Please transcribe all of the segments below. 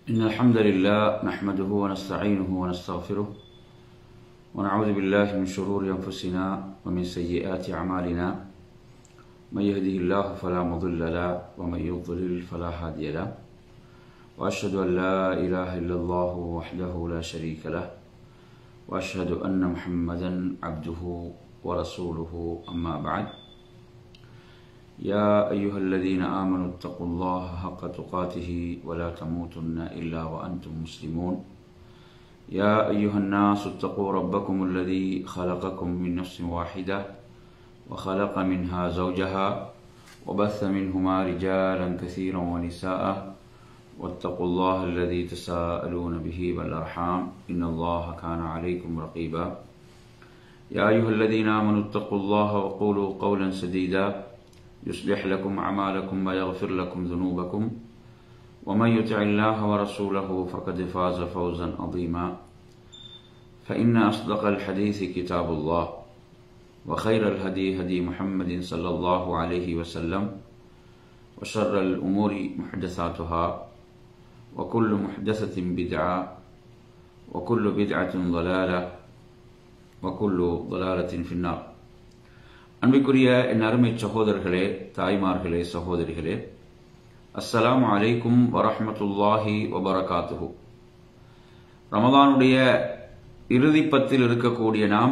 إن الحمد لله نحمده ونستعينه ونستغفره ونعوذ بالله من شرور أنفسنا ومن سيئات أعمالنا من يهده الله فلا مضل له ومن يضلل فلا هادي له وأشهد أن لا إله إلا الله وحده لا شريك له وأشهد أن محمدا عبده ورسوله أما بعد يا أيها الذين آمنوا اتقوا الله حق تقاته ولا تموتن إلا وأنتم مسلمون يا أيها الناس اتقوا ربكم الذي خلقكم من نفس واحدة وخلق منها زوجها وبث منهما رجالا كثيرا ونساء واتقوا الله الذي تساءلون به والأرحام إن الله كان عليكم رقيبا يا أيها الذين آمنوا اتقوا الله وقولوا قولا سديدا يصلح لكم أعمالكم ويغفر لكم ذنوبكم ومن يطع الله ورسوله فقد فاز فوزا عظيما فإن أصدق الحديث كتاب الله وخير الهدي هدي محمد صلى الله عليه وسلم وشر الأمور محدثاتها وكل محدثة بدعة وكل بدعة ضلالة وكل ضلالة في النار அன்பிற்குரிய என் அருமை சகோதரர்களே தாய்மார்களே சகோதரிகளே அஸ்ஸலாம் அலைக்கும் வரஹமத்துல்லாஹி வபரகாத்துஹு ரமதானுடைய இறுதிப்பத்தில் இருக்கக்கூடிய நாம்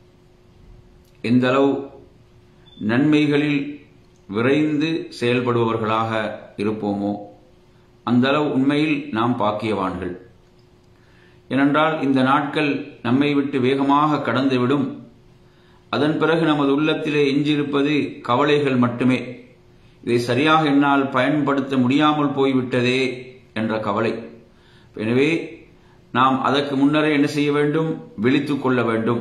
எந்தளவு நன்மைகளில் விரைந்து செயல்படுபவர்களாக இருப்போமோ அந்தளவு உண்மையில் நாம் பாக்கியவான்கள் ஏனென்றால் இந்த நாட்கள் நம்மை விட்டு வேகமாக கடந்துவிடும் அதன் பிறகு நமது உள்ளத்திலே எஞ்சியிருப்பது கவலைகள் மட்டுமே இதை சரியாக என்னால் பயன்படுத்த முடியாமல் போய்விட்டதே என்ற கவலை எனவே நாம் அதற்கு முன்னரே என்ன செய்ய வேண்டும் விழித்துக் கொள்ள வேண்டும்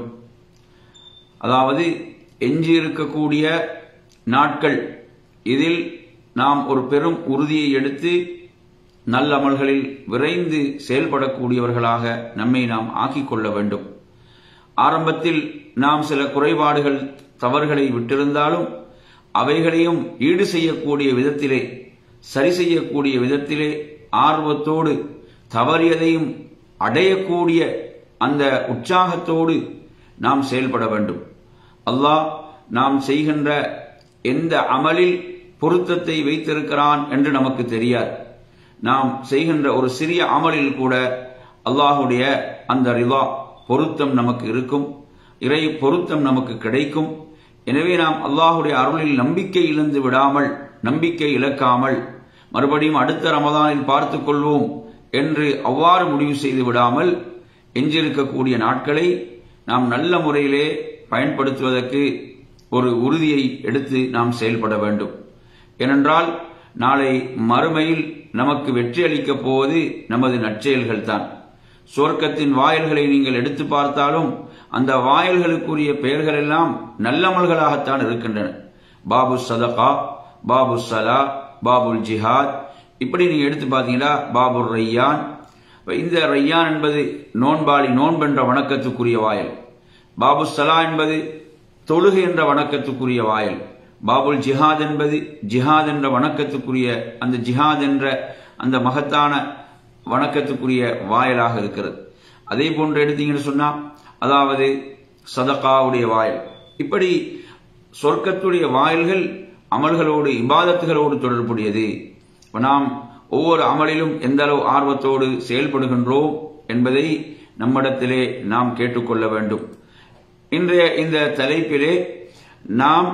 அதாவது எஞ்சியிருக்கக்கூடிய நாட்கள் இதில் நாம் ஒரு பெரும் உறுதியை எடுத்து நல்ல அமல்களில் விரைந்து செயல்படக்கூடியவர்களாக நம்மை நாம் ஆக்கிக் கொள்ள வேண்டும் ஆரம்பத்தில் நாம் சில குறைபாடுகள் தவறுகளை விட்டிருந்தாலும் அவைகளையும் ஈடு செய்யக்கூடிய விதத்திலே சரி செய்யக்கூடிய விதத்திலே ஆர்வத்தோடு தவறியதையும் அடையக்கூடிய அந்த உற்சாகத்தோடு நாம் செயல்பட வேண்டும் அல்லாஹ் நாம் செய்கின்ற எந்த அமலில் பொருத்தத்தை வைத்திருக்கிறான் என்று நமக்கு தெரியாது நாம் செய்கின்ற ஒரு சிறிய அமலில் கூட அல்லாஹுடைய அந்த ரிவா பொருத்தம் நமக்கு இருக்கும் இறை பொருத்தம் நமக்கு கிடைக்கும் எனவே நாம் அல்லாஹுடைய அருளில் நம்பிக்கை இழந்து விடாமல் நம்பிக்கை இழக்காமல் மறுபடியும் அடுத்த ரமதானில் பார்த்துக் கொள்வோம் என்று அவ்வாறு முடிவு செய்து விடாமல் எஞ்சிருக்கக்கூடிய நாட்களை நாம் நல்ல முறையிலே பயன்படுத்துவதற்கு ஒரு உறுதியை எடுத்து நாம் செயல்பட வேண்டும் ஏனென்றால் நாளை மறுமையில் நமக்கு வெற்றி அளிக்கப் போவது நமது நற்செயல்கள் தான் சுவர்க்கத்தின் வாயில்களை நீங்கள் எடுத்து பார்த்தாலும் அந்த வாயில்களுக்குரிய பெயர்கள் எல்லாம் நல்லமல்களாகத்தான் இருக்கின்றன பாபு சதகா பாபு சலா பாபுல் ஜிஹாத் இப்படி நீங்க எடுத்து பார்த்தீங்கன்னா பாபுர் ரையான் இந்த ரையான் என்பது நோன்பாளி நோன்பென்ற வணக்கத்துக்குரிய வாயல் பாபு சலா என்பது தொழுகை என்ற வணக்கத்துக்குரிய வாயல் பாபுல் ஜிஹாத் என்பது ஜிஹாத் என்ற வணக்கத்துக்குரிய அந்த ஜிஹாத் என்ற அந்த மகத்தான வணக்கத்துக்குரிய வாயலாக இருக்கிறது அதே போன்று எடுத்தீங்கன்னு சொன்னா அதாவது சதகாவுடைய வாயல் இப்படி சொர்க்கத்துடைய வாயில்கள் அமல்களோடு இபாதத்துகளோடு தொடர்புடையது நாம் ஒவ்வொரு அமலிலும் எந்த அளவு ஆர்வத்தோடு செயல்படுகின்றோம் என்பதை நம்மிடத்திலே நாம் கேட்டுக்கொள்ள வேண்டும் இன்றைய இந்த தலைப்பிலே நாம்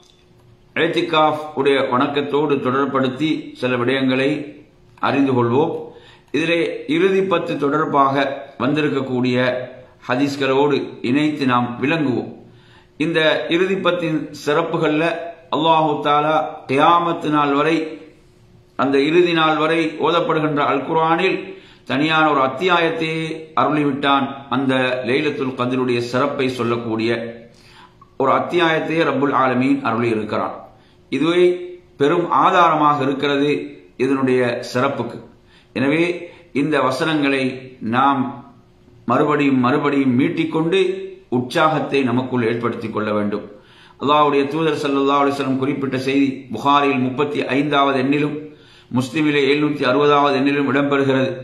ஏத்திகாஃப் உடைய வணக்கத்தோடு தொடர்படுத்தி சில விடயங்களை அறிந்து கொள்வோம் இதிலே இறுதி பத்து தொடர்பாக வந்திருக்கக்கூடிய ஹதீஸ்களோடு இணைத்து நாம் விளங்குவோம் இந்த இறுதி பத்தின் சிறப்புகள்ல அல்லாஹு தாலா கியாமத்து நாள் வரை அந்த இறுதி நாள் வரை ஓதப்படுகின்ற அல் குரானில் தனியான ஒரு அத்தியாயத்தையே அருளிவிட்டான் அந்த லைலத்துல் கதிருடைய சிறப்பை சொல்லக்கூடிய ஒரு அத்தியாயத்தையே ரப்புல் ஆலமீன் அருளி இருக்கிறான் இதுவே பெரும் ஆதாரமாக இருக்கிறது இதனுடைய சிறப்புக்கு எனவே இந்த வசனங்களை நாம் மறுபடியும் மறுபடியும் மீட்டிக்கொண்டு உற்சாகத்தை நமக்குள் ஏற்படுத்திக் கொள்ள வேண்டும் அல்லாவுடைய தூதர் சல்லா அலிஸ்லம் குறிப்பிட்ட செய்தி புகாரில் முப்பத்தி ஐந்தாவது எண்ணிலும் முஸ்லிமிலே எழுநூத்தி அறுபதாவது எண்ணிலும் இடம்பெறுகிறது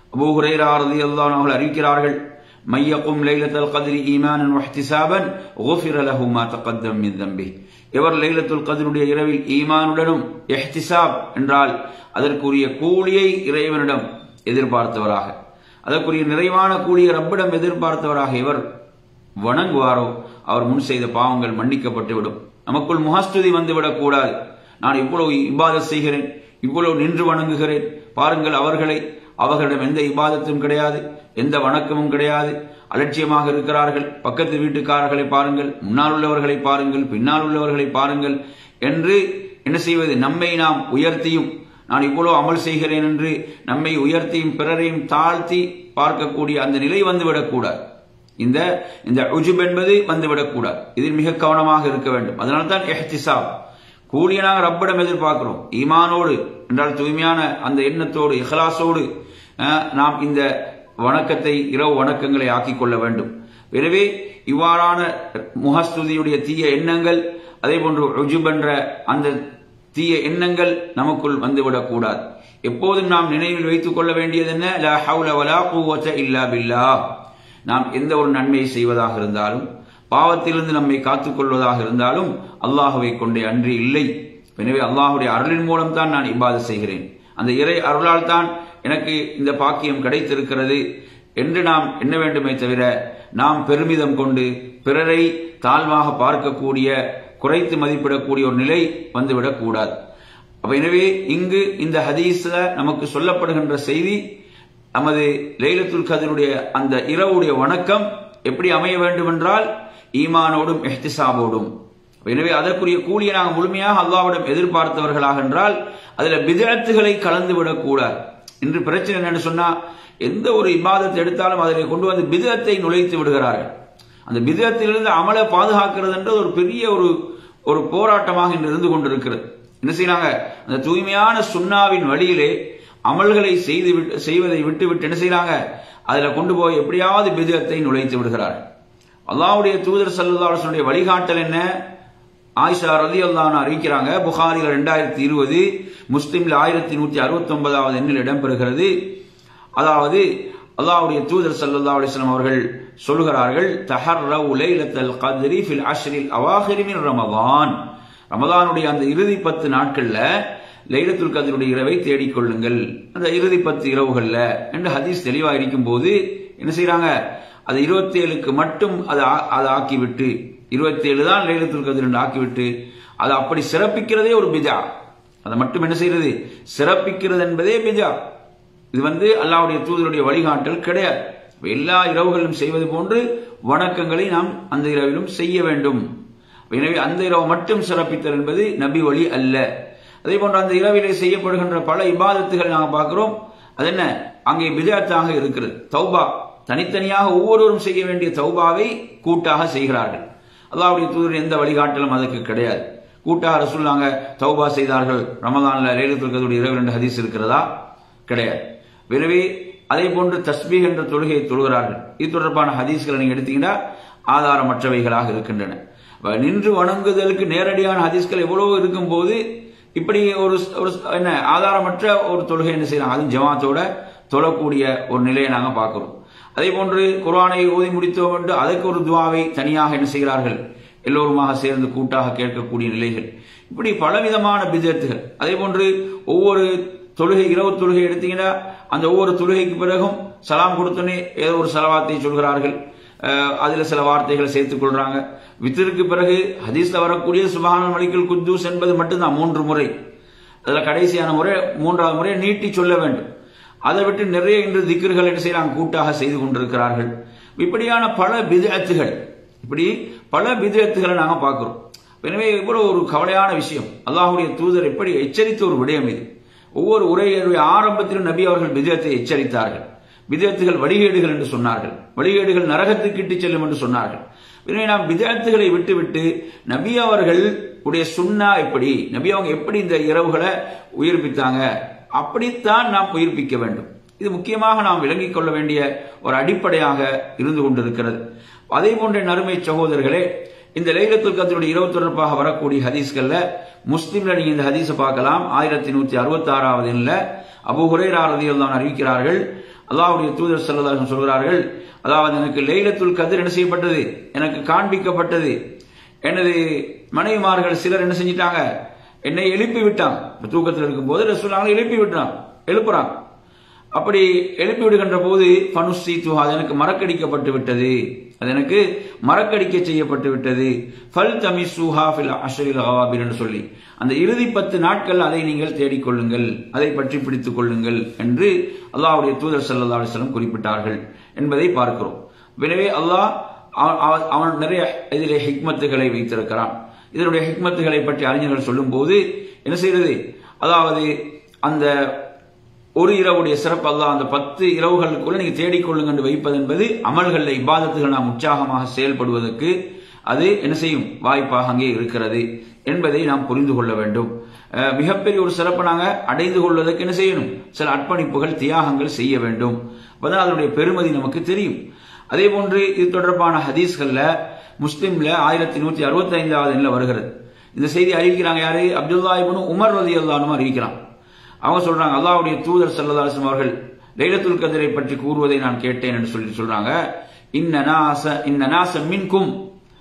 அபூ ஹுரைரா ரலியல்லாஹு அன்ஹு அவர்கள் அறிவிக்கிறார்கள் மையக்கும் லைலத்துல் கத்ரி ஈமானன் வஹ்திசாபன் غفر له ما تقدم من ذنبه எவர் லைலத்துல் கத்ருடைய இரவில் ஈமானுடனும் இஹ்திசாப் என்றால் அதற்குரிய கூலியை இறைவனிடம் எதிர்பார்த்தவராக அதற்குரிய நிறைவான கூலியை ரப்பிடம் எதிர்பார்த்தவராக எவர் வணங்குவாரோ அவர் முன் செய்த பாவங்கள் மன்னிக்கப்பட்டுவிடும் நமக்குள் முகஸ்துதி வந்துவிடக் கூடாது நான் இவ்வளவு இபாதத் செய்கிறேன் இவ்வளவு நின்று வணங்குகிறேன் பாருங்கள் அவர்களை அவர்களிடம் எந்த இபாதத்தும் கிடையாது எந்த வணக்கமும் கிடையாது அலட்சியமாக இருக்கிறார்கள் பக்கத்து வீட்டுக்காரர்களை பாருங்கள் முன்னால் உள்ளவர்களை பாருங்கள் பின்னால் உள்ளவர்களை பாருங்கள் என்று என்ன செய்வது நம்மை நாம் உயர்த்தியும் நான் இவ்வளவு அமல் செய்கிறேன் என்று நம்மை உயர்த்தியும் பிறரையும் தாழ்த்தி பார்க்கக்கூடிய அந்த நிலை வந்துவிடக்கூடாது இந்த இந்த உஜுப் என்பது வந்துவிடக்கூடாது இதில் மிக கவனமாக இருக்க வேண்டும் அதனால்தான் எஹ்திசாப் கூலிய நாங்கள் ரப்பிடம் எதிர்பார்க்கிறோம் ஈமானோடு என்றால் தூய்மையான அந்த எண்ணத்தோடு இஹ்லாசோடு அஹ், நாம் இந்த வணக்கத்தை இரவு வணக்கங்களை ஆக்கிக் கொள்ள வேண்டும் எனவே இவ்வாறான முகஸ்துதியுடைய தீய எண்ணங்கள் அதே போன்று உஜுப் என்ற அந்த தீய எண்ணங்கள் நமக்குள் வந்துவிடக் கூடாது எப்போதும் நாம் நினைவில் வைத்துக் கொள்ள வேண்டியது என்ன லா ஹவுல வலா குவத்த இல்லா பில்லாஹ் நாம் எந்த ஒரு நன்மையை செய்வதாக இருந்தாலும் பாவத்திலிருந்து நம்மை காத்துக் கொள்வதாக இருந்தாலும் அல்லாஹுவை கொண்டே அன்றி இல்லை எனவே அல்லாஹுடைய அருளின் மூலம் தான் நான் இபாத செய்கிறேன் அந்த இறை அருளால் தான் எனக்கு இந்த பாக்கியம் கிடைத்திருக்கிறது என்று நாம் எண்ண வேண்டுமே தவிர நாம் பெருமிதம் கொண்டு பிறரை தாழ்வாக பார்க்கக்கூடிய குறைத்து மதிப்பிடக்கூடிய ஒரு நிலை வந்துவிடக் கூடாது அப்ப எனவே இங்கு இந்த ஹதீஸ்ல நமக்கு சொல்லப்படுகின்ற செய்தி நமது லைலத்துல் கதருடைய அந்த இரவுடைய வணக்கம் எப்படி அமைய வேண்டும் என்றால் ஈமானோடும் எஹ்திசாபோடும் எனவே அதற்குரிய கூலியை நாங்கள் முழுமையாக அல்லாவிடம் எதிர்பார்த்தவர்களாக என்றால் அதுல பிதத்துகளை கலந்து விடக்கூடாது இன்று பிரச்சனை என்னன்னு சொன்னா எந்த ஒரு இபாதத்தை எடுத்தாலும் அதில் கொண்டு வந்து பிதத்தை நுழைத்து விடுகிறார்கள் அந்த பிதத்திலிருந்து அமலை பாதுகாக்கிறது என்றது ஒரு பெரிய ஒரு ஒரு போராட்டமாக இன்று இருந்து கொண்டிருக்கிறது என்ன செய்யறாங்க அந்த தூய்மையான சுண்ணாவின் வழியிலே அமல்களை செய்து விட்டு- செய்வதை விட்டு விட்டு என்ன செய்யறாங்க அதுல கொண்டு போய் எப்படியாவது பிதத்தை நுழைத்து விடுகிறார்கள் அல்லாஹ்வுடைய தூதர் சல்லுல்லாஹுடைய வழிகாட்டல் என்ன ஆயிஷா ரதி அறிவிக்கிறாங்க புகாரில ரெண்டாயிரத்தி இருபது முஸ்லிம்ல ஆயிரத்தி நூத்தி அறுபத்தி ஒன்பதாவது எண்ணில் இடம்பெறுகிறது அதாவது அல்லாஹ்வுடைய தூதர் ஸல்லல்லாஹு அலைஹி வஸல்லம் அவர்கள் சொல்கிறார்கள் தஹர்ரவு லைலத்தல் கத்ரி ஃபில் அஷ்ரில் அவாஹிரி மின் ரமதான் ரமதானுடைய அந்த இறுதி பத்து நாட்கள்ல லைலத்துல் கத்ருடைய இரவை தேடிக்கொள்ளுங்கள் அந்த இறுதி பத்து இரவுகள்ல என்று ஹதீஸ் தெளிவா இருக்கும் போது என்ன செய்றாங்க அது இருபத்தி ஏழுக்கு மட்டும் அதை ஆ- அதை ஆக்கிவிட்டு இருபத்தி ஏழு தான் லைலத்துல் கதிர் என்று ஆக்கிவிட்டு அதை அப்படி சிறப்பிக்கிறதே ஒரு பிஜா அதை மட்டும் என்ன செய்யறது சிறப்பிக்கிறது என்பதே பிஜா இது வந்து அல்லாஹ்வுடைய தூதருடைய வழிகாட்டல் கிடையாது எல்லா இரவுகளிலும் செய்வது போன்று வணக்கங்களை நாம் அந்த இரவிலும் செய்ய வேண்டும் எனவே அந்த இரவு மட்டும் சிறப்பித்தல் என்பது நபி வழி அல்ல அதே போன்று அந்த இரவிலே செய்யப்படுகின்ற பல இபாதத்துகள் நாங்கள் பார்க்கிறோம் அது என்ன அங்கே பிதாத்தாக இருக்கிறது தௌபா தனித்தனியாக ஒவ்வொருவரும் செய்ய வேண்டிய தௌபாவை கூட்டாக செய்கிறார்கள் அல்லாஹ்வுடைய தூதர் எந்த வழிகாட்டலும் அதற்கு கிடையாது கூட்டாக ரசூல்லாங்க தௌபா செய்தார்கள் ரமதான்ல லைலத்துல் கதருடைய இரவு ரெண்டு ஹதீஸ் இருக்கிறதா கிடையாது எனவே அதே போன்று தஸ்பீக் என்ற தொழுகையை தொழுகிறார்கள் இது தொடர்பான ஹதீஸ்களை நீங்க எடுத்தீங்கன்னா ஆதாரமற்றவைகளாக இருக்கின்றன அப்ப நின்று வணங்குதலுக்கு நேரடியான ஹதீஸ்கள் எவ்வளவு இருக்கும் போது இப்படி ஒரு ஒரு என்ன ஆதாரமற்ற ஒரு தொழுகை என்ன செய்யலாம் அதுவும் ஜமாத்தோட தொழக்கூடிய ஒரு நிலையை நாங்க பார்க்கிறோம் அதே போன்று குர்ஆனை ஓதி முடித்தோம் என்று அதற்கு ஒரு துவாவை தனியாக என்ன செய்கிறார்கள் எல்லோருமாக சேர்ந்து கூட்டாக கேட்கக்கூடிய நிலைகள் இப்படி பலவிதமான பிதத்துகள் அதே போன்று ஒவ்வொரு தொழுகை இரவு தொழுகை எடுத்தீங்கன்னா அந்த ஒவ்வொரு தொழுகைக்கு பிறகும் சலாம் கொடுத்தோன்னே ஏதோ ஒரு செலவாத்தை சொல்கிறார்கள் அஹ் அதுல சில வார்த்தைகளை சேர்த்துக் கொள்றாங்க வித்திற்கு பிறகு ஹதீஸ்ல வரக்கூடிய சுபஹானல் மலிக்குல் குத்தூஸ் என்பது மட்டும்தான் மூன்று முறை அதுல கடைசியான முறை மூன்றாவது முறை நீட்டி சொல்ல வேண்டும் அதை விட்டு நிறைய இன்று திக்ர்கள் என்ன செய்யறாங்க கூட்டாக செய்து கொண்டிருக்கிறார்கள் இப்படியான பல பிதத்துகள் இப்படி பல பிதத்துகளை நாங்க பார்க்கிறோம் எனவே இவ்வளவு ஒரு கவலையான விஷயம் அல்லாஹ்வுடைய தூதர் எப்படி எச்சரித்த ஒரு விடயம் இது ஒவ்வொரு உரையுடைய ஆரம்பத்திலும் நபி அவர்கள் பிதத்தை எச்சரித்தார்கள் பிதத்துகள் வழிகேடுகள் என்று சொன்னார்கள் வழிகேடுகள் நரகத்துக்கு இட்டு செல்லும் என்று சொன்னார்கள் எனவே நாம் பிதத்துகளை விட்டுவிட்டு நபி அவர்கள் உடைய சுன்னா எப்படி நபி அவங்க எப்படி இந்த இரவுகளை உயிர்ப்பித்தாங்க அப்படித்தான் நாம் உயிர்ப்பிக்க வேண்டும் இது முக்கியமாக நாம் விளங்கிக் கொள்ள வேண்டிய ஒரு அடிப்படையாக இருந்து கொண்டிருக்கிறது அதே போன்ற நறுமை சகோதரர்களே இந்த லைலத்துல் கத்ருடைய இரவு தொடர்பாக வரக்கூடிய ஹதீஸ்கள்ல முஸ்லிம்ல நீங்க இந்த ஹதீஸை பார்க்கலாம் ஆயிரத்தி நூத்தி அறுபத்தி ஆறாவது எண்ணில் அபு ஹுரேரா ரதியுல்லான் அறிவிக்கிறார்கள் அல்லாஹ்வுடைய தூதர் ஸல்லல்லாஹு சொல்கிறார்கள் அதாவது எனக்கு லைலத்துல் கதிர் என்ன செய்யப்பட்டது எனக்கு காண்பிக்கப்பட்டது எனது மனைவிமார்கள் சிலர் என்ன செஞ்சிட்டாங்க என்னை எழுப்பி விட்டான் இப்ப தூக்கத்தில் இருக்கும்போது ரசூலாங்க எழுப்பி விட்டான் எழுப்புறான் அப்படி எழுப்பி விடுகின்ற போது பனுசி துஹா அது எனக்கு மறக்கடிக்கப்பட்டு விட்டது அது எனக்கு மறக்கடிக்க செய்யப்பட்டு விட்டது ஃபல் தமி சுஹா ஃபில் அஷரில் அவாபிர் என்று சொல்லி அந்த இறுதி பத்து நாட்கள் அதை நீங்கள் தேடிக்கொள்ளுங்கள் அதை பற்றி பிடித்துக் கொள்ளுங்கள் என்று அல்லாஹ்வுடைய தூதர் ஸல்லல்லாஹு அலைஹி வஸல்லம் குறிப்பிட்டார்கள் என்பதை பார்க்கிறோம் எனவே அல்லாஹ் அவன் அவன்- அவன் நிறைய இதிலே ஹிக்மத்துகளை வைத்திருக்கிறான் இதனுடைய ஹிக்மத்துகளை பற்றி அறிஞர்கள் சொல்லும்போது என்ன செய்யறது அதாவது அந்த ஒரு இரவுடைய சிறப்பு அல்லாஹ் அந்த பத்து இரவுகளுக்குள்ள நீங்க தேடிக்கொள்ளுங்க என்று வைப்பது என்பது அமல்களில் இபாதத்துகள் நாம் உற்சாகமாக செயல்படுவதற்கு அது என்ன செய்யும் வாய்ப்பாக அங்கே இருக்கிறது என்பதை நாம் புரிந்து கொள்ள வேண்டும் அஹ், மிகப்பெரிய ஒரு சிறப்பை நாங்க அடைந்து கொள்வதற்கு என்ன செய்யணும் சில அர்ப்பணிப்புகள் தியாகங்கள் செய்ய வேண்டும் அப்பதான் அதனுடைய பெருமதி நமக்கு தெரியும் அதே போன்று இது தொடர்பான ஹதீஸ்கள்ல முஸ்லிம்ல ஆயிரத்தி நூத்தி அறுபத்தி ஐந்தாவது எண்ணில் வருகிறது இந்த செய்தி அறிவிக்கிறாங்க யாரு அப்துல்லா இப்னு உமர் ரதி அறிவிக்கிறான் அவங்க சொல்றாங்க அல்லாஹ்வுடைய தூதர் ஸல்லல்லாஹு அலைஹி வஸல்லம் அவர்கள் லைலத்துல் கத்ரை பற்றி கூறுவதை நான் கேட்டேன் என்று சொல்லி சொல்றாங்க இன்ன நாச இன்ன நாச மின்கும்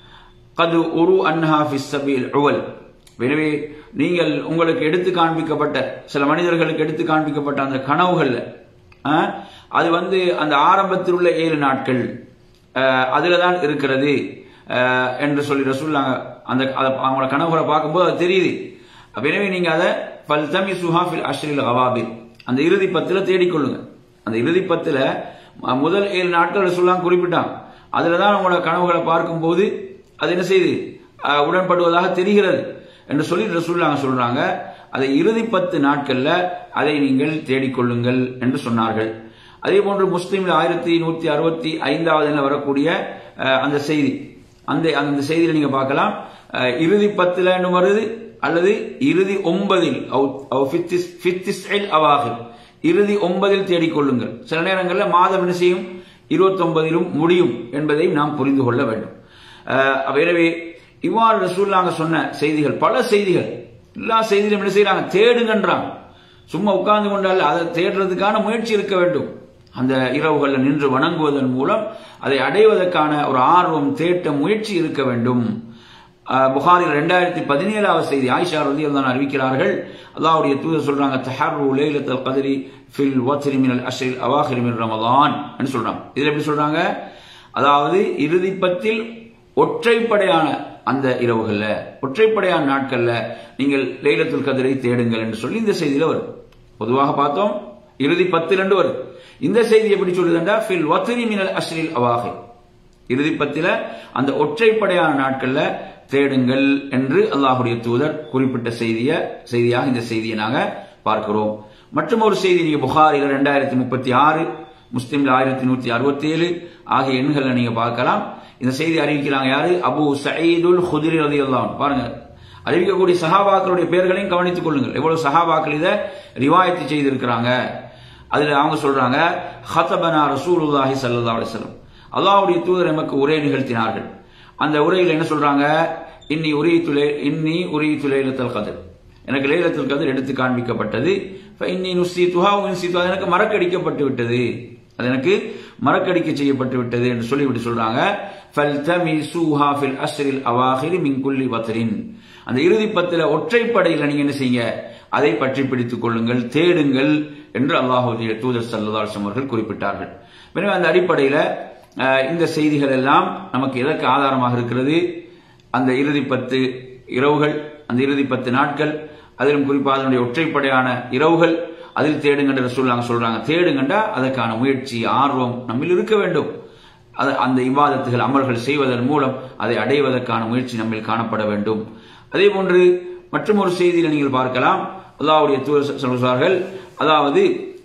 கது உரு அன்ஹா ஃபிஸ் சபீல் உவல் எனவே நீங்கள் உங்களுக்கு எடுத்து காண்பிக்கப்பட்ட சில மனிதர்களுக்கு எடுத்து காண்பிக்கப்பட்ட அந்த கனவுகள்ல ஆ, அது வந்து அந்த ஆரம்பத்தில் உள்ள ஏழு நாட்கள் அஹ், அதுல தான் இருக்கிறது அஹ், என்று சொல்லி ரசூல்லாங்க அந்த அத- அவங்களோட கனவுகளை பார்க்கும்போது அது தெரியுது அப்ப எனவே நீங்க அதை பல் தமி சுஹாஃபில் அஷ்ரில் அவாபில் அந்த இறுதி பத்துல தேடிக்கொள்ளுங்க அந்த இறுதி பத்துல ம- முதல் ஏழு நாட்கள் ரசூல்லாம் குறிப்பிட்டாங்க அதுல தான் உங்களோட கனவுகளை பார்க்கும்போது அது என்ன செய்யுது அஹ், உடன்படுவதாக தெரிகிறது என்று சொல்லி ரசூல்லாங்க சொல்றாங்க அதை இறுதி பத்து நாட்கள்ல அதை நீங்கள் தேடிக்கொள்ளுங்கள் என்று சொன்னார்கள் அதே போன்று முஸ்லீம்ல ஆயிரத்தி நூத்தி அறுபத்தி ஐந்தாவது வரக்கூடிய அஹ், அந்த செய்தி அந்த அந்த செய்தியில நீங்க பார்க்கலாம் அஹ், இறுதி பத்துல வருது அல்லது இறுதி ஒன்பதில் அவு- அவு ஃபித்திஸ்- ஃபித்திஸ்இல் அவாகிர். இறுதி ஒன்பதில் தேடிக்கொள்ளுங்கள் சில நேரங்களில் மாதம் என்ன செய்யும் இருபத்தி ஒன்பதிலும் முடியும் என்பதையும் நாம் புரிந்து கொள்ள வேண்டும் அஹ், அப்ப எனவே இவ்வாறு ரசூல்லாங்க சொன்ன செய்திகள் பல செய்திகள் எல்லா செய்திகளும் என்ன செய்யறாங்க தேடுங்கன்றாங்க சும்மா உட்கார்ந்து கொண்டால் அதை தேடுறதுக்கான முயற்சி இருக்க வேண்டும் அந்த இரவுகளில் நின்று வணங்குவதன் மூலம் அதை அடைவதற்கான ஒரு ஆர்வம் தேட்ட முயற்சி இருக்க வேண்டும் அஹ், புகாரில் ரெண்டாயிரத்தி பதினேழாவது செய்தி ஆயிஷா ரதி தான் அறிவிக்கிறார்கள் அல்லாஹ்வுடைய தூதர் சொல்றாங்க தஹர்ரு லைலத்துல் கத்ரி ஃபில் வத்ரி மினல் அஷ்ரில் அவாஹிர் மின் ரமலான் என்று சொல்றாங்க இதுல எப்படி சொல்றாங்க அதாவது இறுதி பத்தில் ஒற்றைப்படையான அந்த இரவுகள்ல ஒற்றைப்படையான நாட்கள்ல நீங்கள் லைலத்துல் கதிரை தேடுங்கள் என்று சொல்லி இந்த செய்தியில வரும் பொதுவாக பார்த்தோம் இறுதி பத்தில் என்று வரும் இந்த செய்தி எப்படி சொல்லுதுண்டா ஃபில் வத்ரி மினல் அஷ்ரில் அவாஹி இறுதி பத்தில அந்த ஒற்றைப்படையான நாட்கள்ல தேடுங்கள் என்று அல்லாஹுடைய தூதர் குறிப்பிட்ட செய்திய செய்தியாக இந்த செய்தியை நாங்க பார்க்கிறோம் மற்றும் ஒரு செய்தி நீங்க புகாரில ரெண்டாயிரத்தி முப்பத்தி ஆறு முஸ்லிம்ல ஆயிரத்தி நூத்தி அறுபத்தி ஏழு ஆகிய எண்களை நீங்க பார்க்கலாம் இந்த செய்தி அறிவிக்கிறாங்க யாரு அபு சயீதுல் ஹுதிரி ரலியல்லாஹு அன்ஹு. பாருங்க அறிவிக்கக்கூடிய சஹாபாக்களுடைய பெயர்களையும் கவனித்துக் கொள்ளுங்கள் எவ்வளவு சஹாபாக்கள் இதை ரிவாயத்து செய்திருக்கிறாங்க அதுல அவங்க சொல்றாங்க ஹதபனா ரசூலுல்லாஹி ஸல்லல்லாஹு அலைஹி வஸல்லம் அல்லாஹ்வுடைய தூதர் எமக்கு உரை நிகழ்த்தினார்கள் அந்த உரையில் என்ன சொல்றாங்க இன்னி உரி துலை இன்னி உரி துலைலத்தல் கதிர் எனக்கு லைலத்துல் கதிர் எடுத்து காண்பிக்கப்பட்டது இன்னி நுசி துஹா உன்சி அது எனக்கு மறக்கடிக்கப்பட்டு விட்டது அது எனக்கு மறக்கடிக்க செய்யப்பட்டு விட்டது என்று சொல்லிவிட்டு சொல்றாங்க ஃபல்தமிசூஹா ஃபில் அஸ்ரில் அவாஹிரி மின் குல்லி பத்ரின் அந்த இறுதி பத்துல ஒற்றைப்படையில் நீங்க என்ன செய்யுங்க அதை பற்றி பிடித்துக் கொள்ளுங்கள் தேடுங்கள் என்று அல்லாஹுடைய தூதர் சல்லதாசம் அவர்கள் குறிப்பிட்டார்கள் எனவே அந்த அடிப்படையில அஹ், இந்த செய்திகள் எல்லாம் நமக்கு எதற்கு ஆதாரமாக இருக்கிறது அந்த இறுதி பத்து இரவுகள் அந்த இறுதி பத்து நாட்கள் அதிலும் குறிப்பாக அதனுடைய ஒற்றைப்படையான இரவுகள் அதில் தேடுங்கன்ற சொல்லாங்க சொல்றாங்க தேடுங்கண்டா அதற்கான முயற்சி ஆர்வம் நம்மில் இருக்க வேண்டும் அது அந்த இபாதத்துகள் அமல்கள் செய்வதன் மூலம் அதை அடைவதற்கான முயற்சி நம்மில் காணப்பட வேண்டும் அதே போன்று மற்றும் ஒரு செய்தியில் நீங்கள் பார்க்கலாம் அல்லாஹ்வுடைய தூதர் சொல்கிறார்கள் அதாவது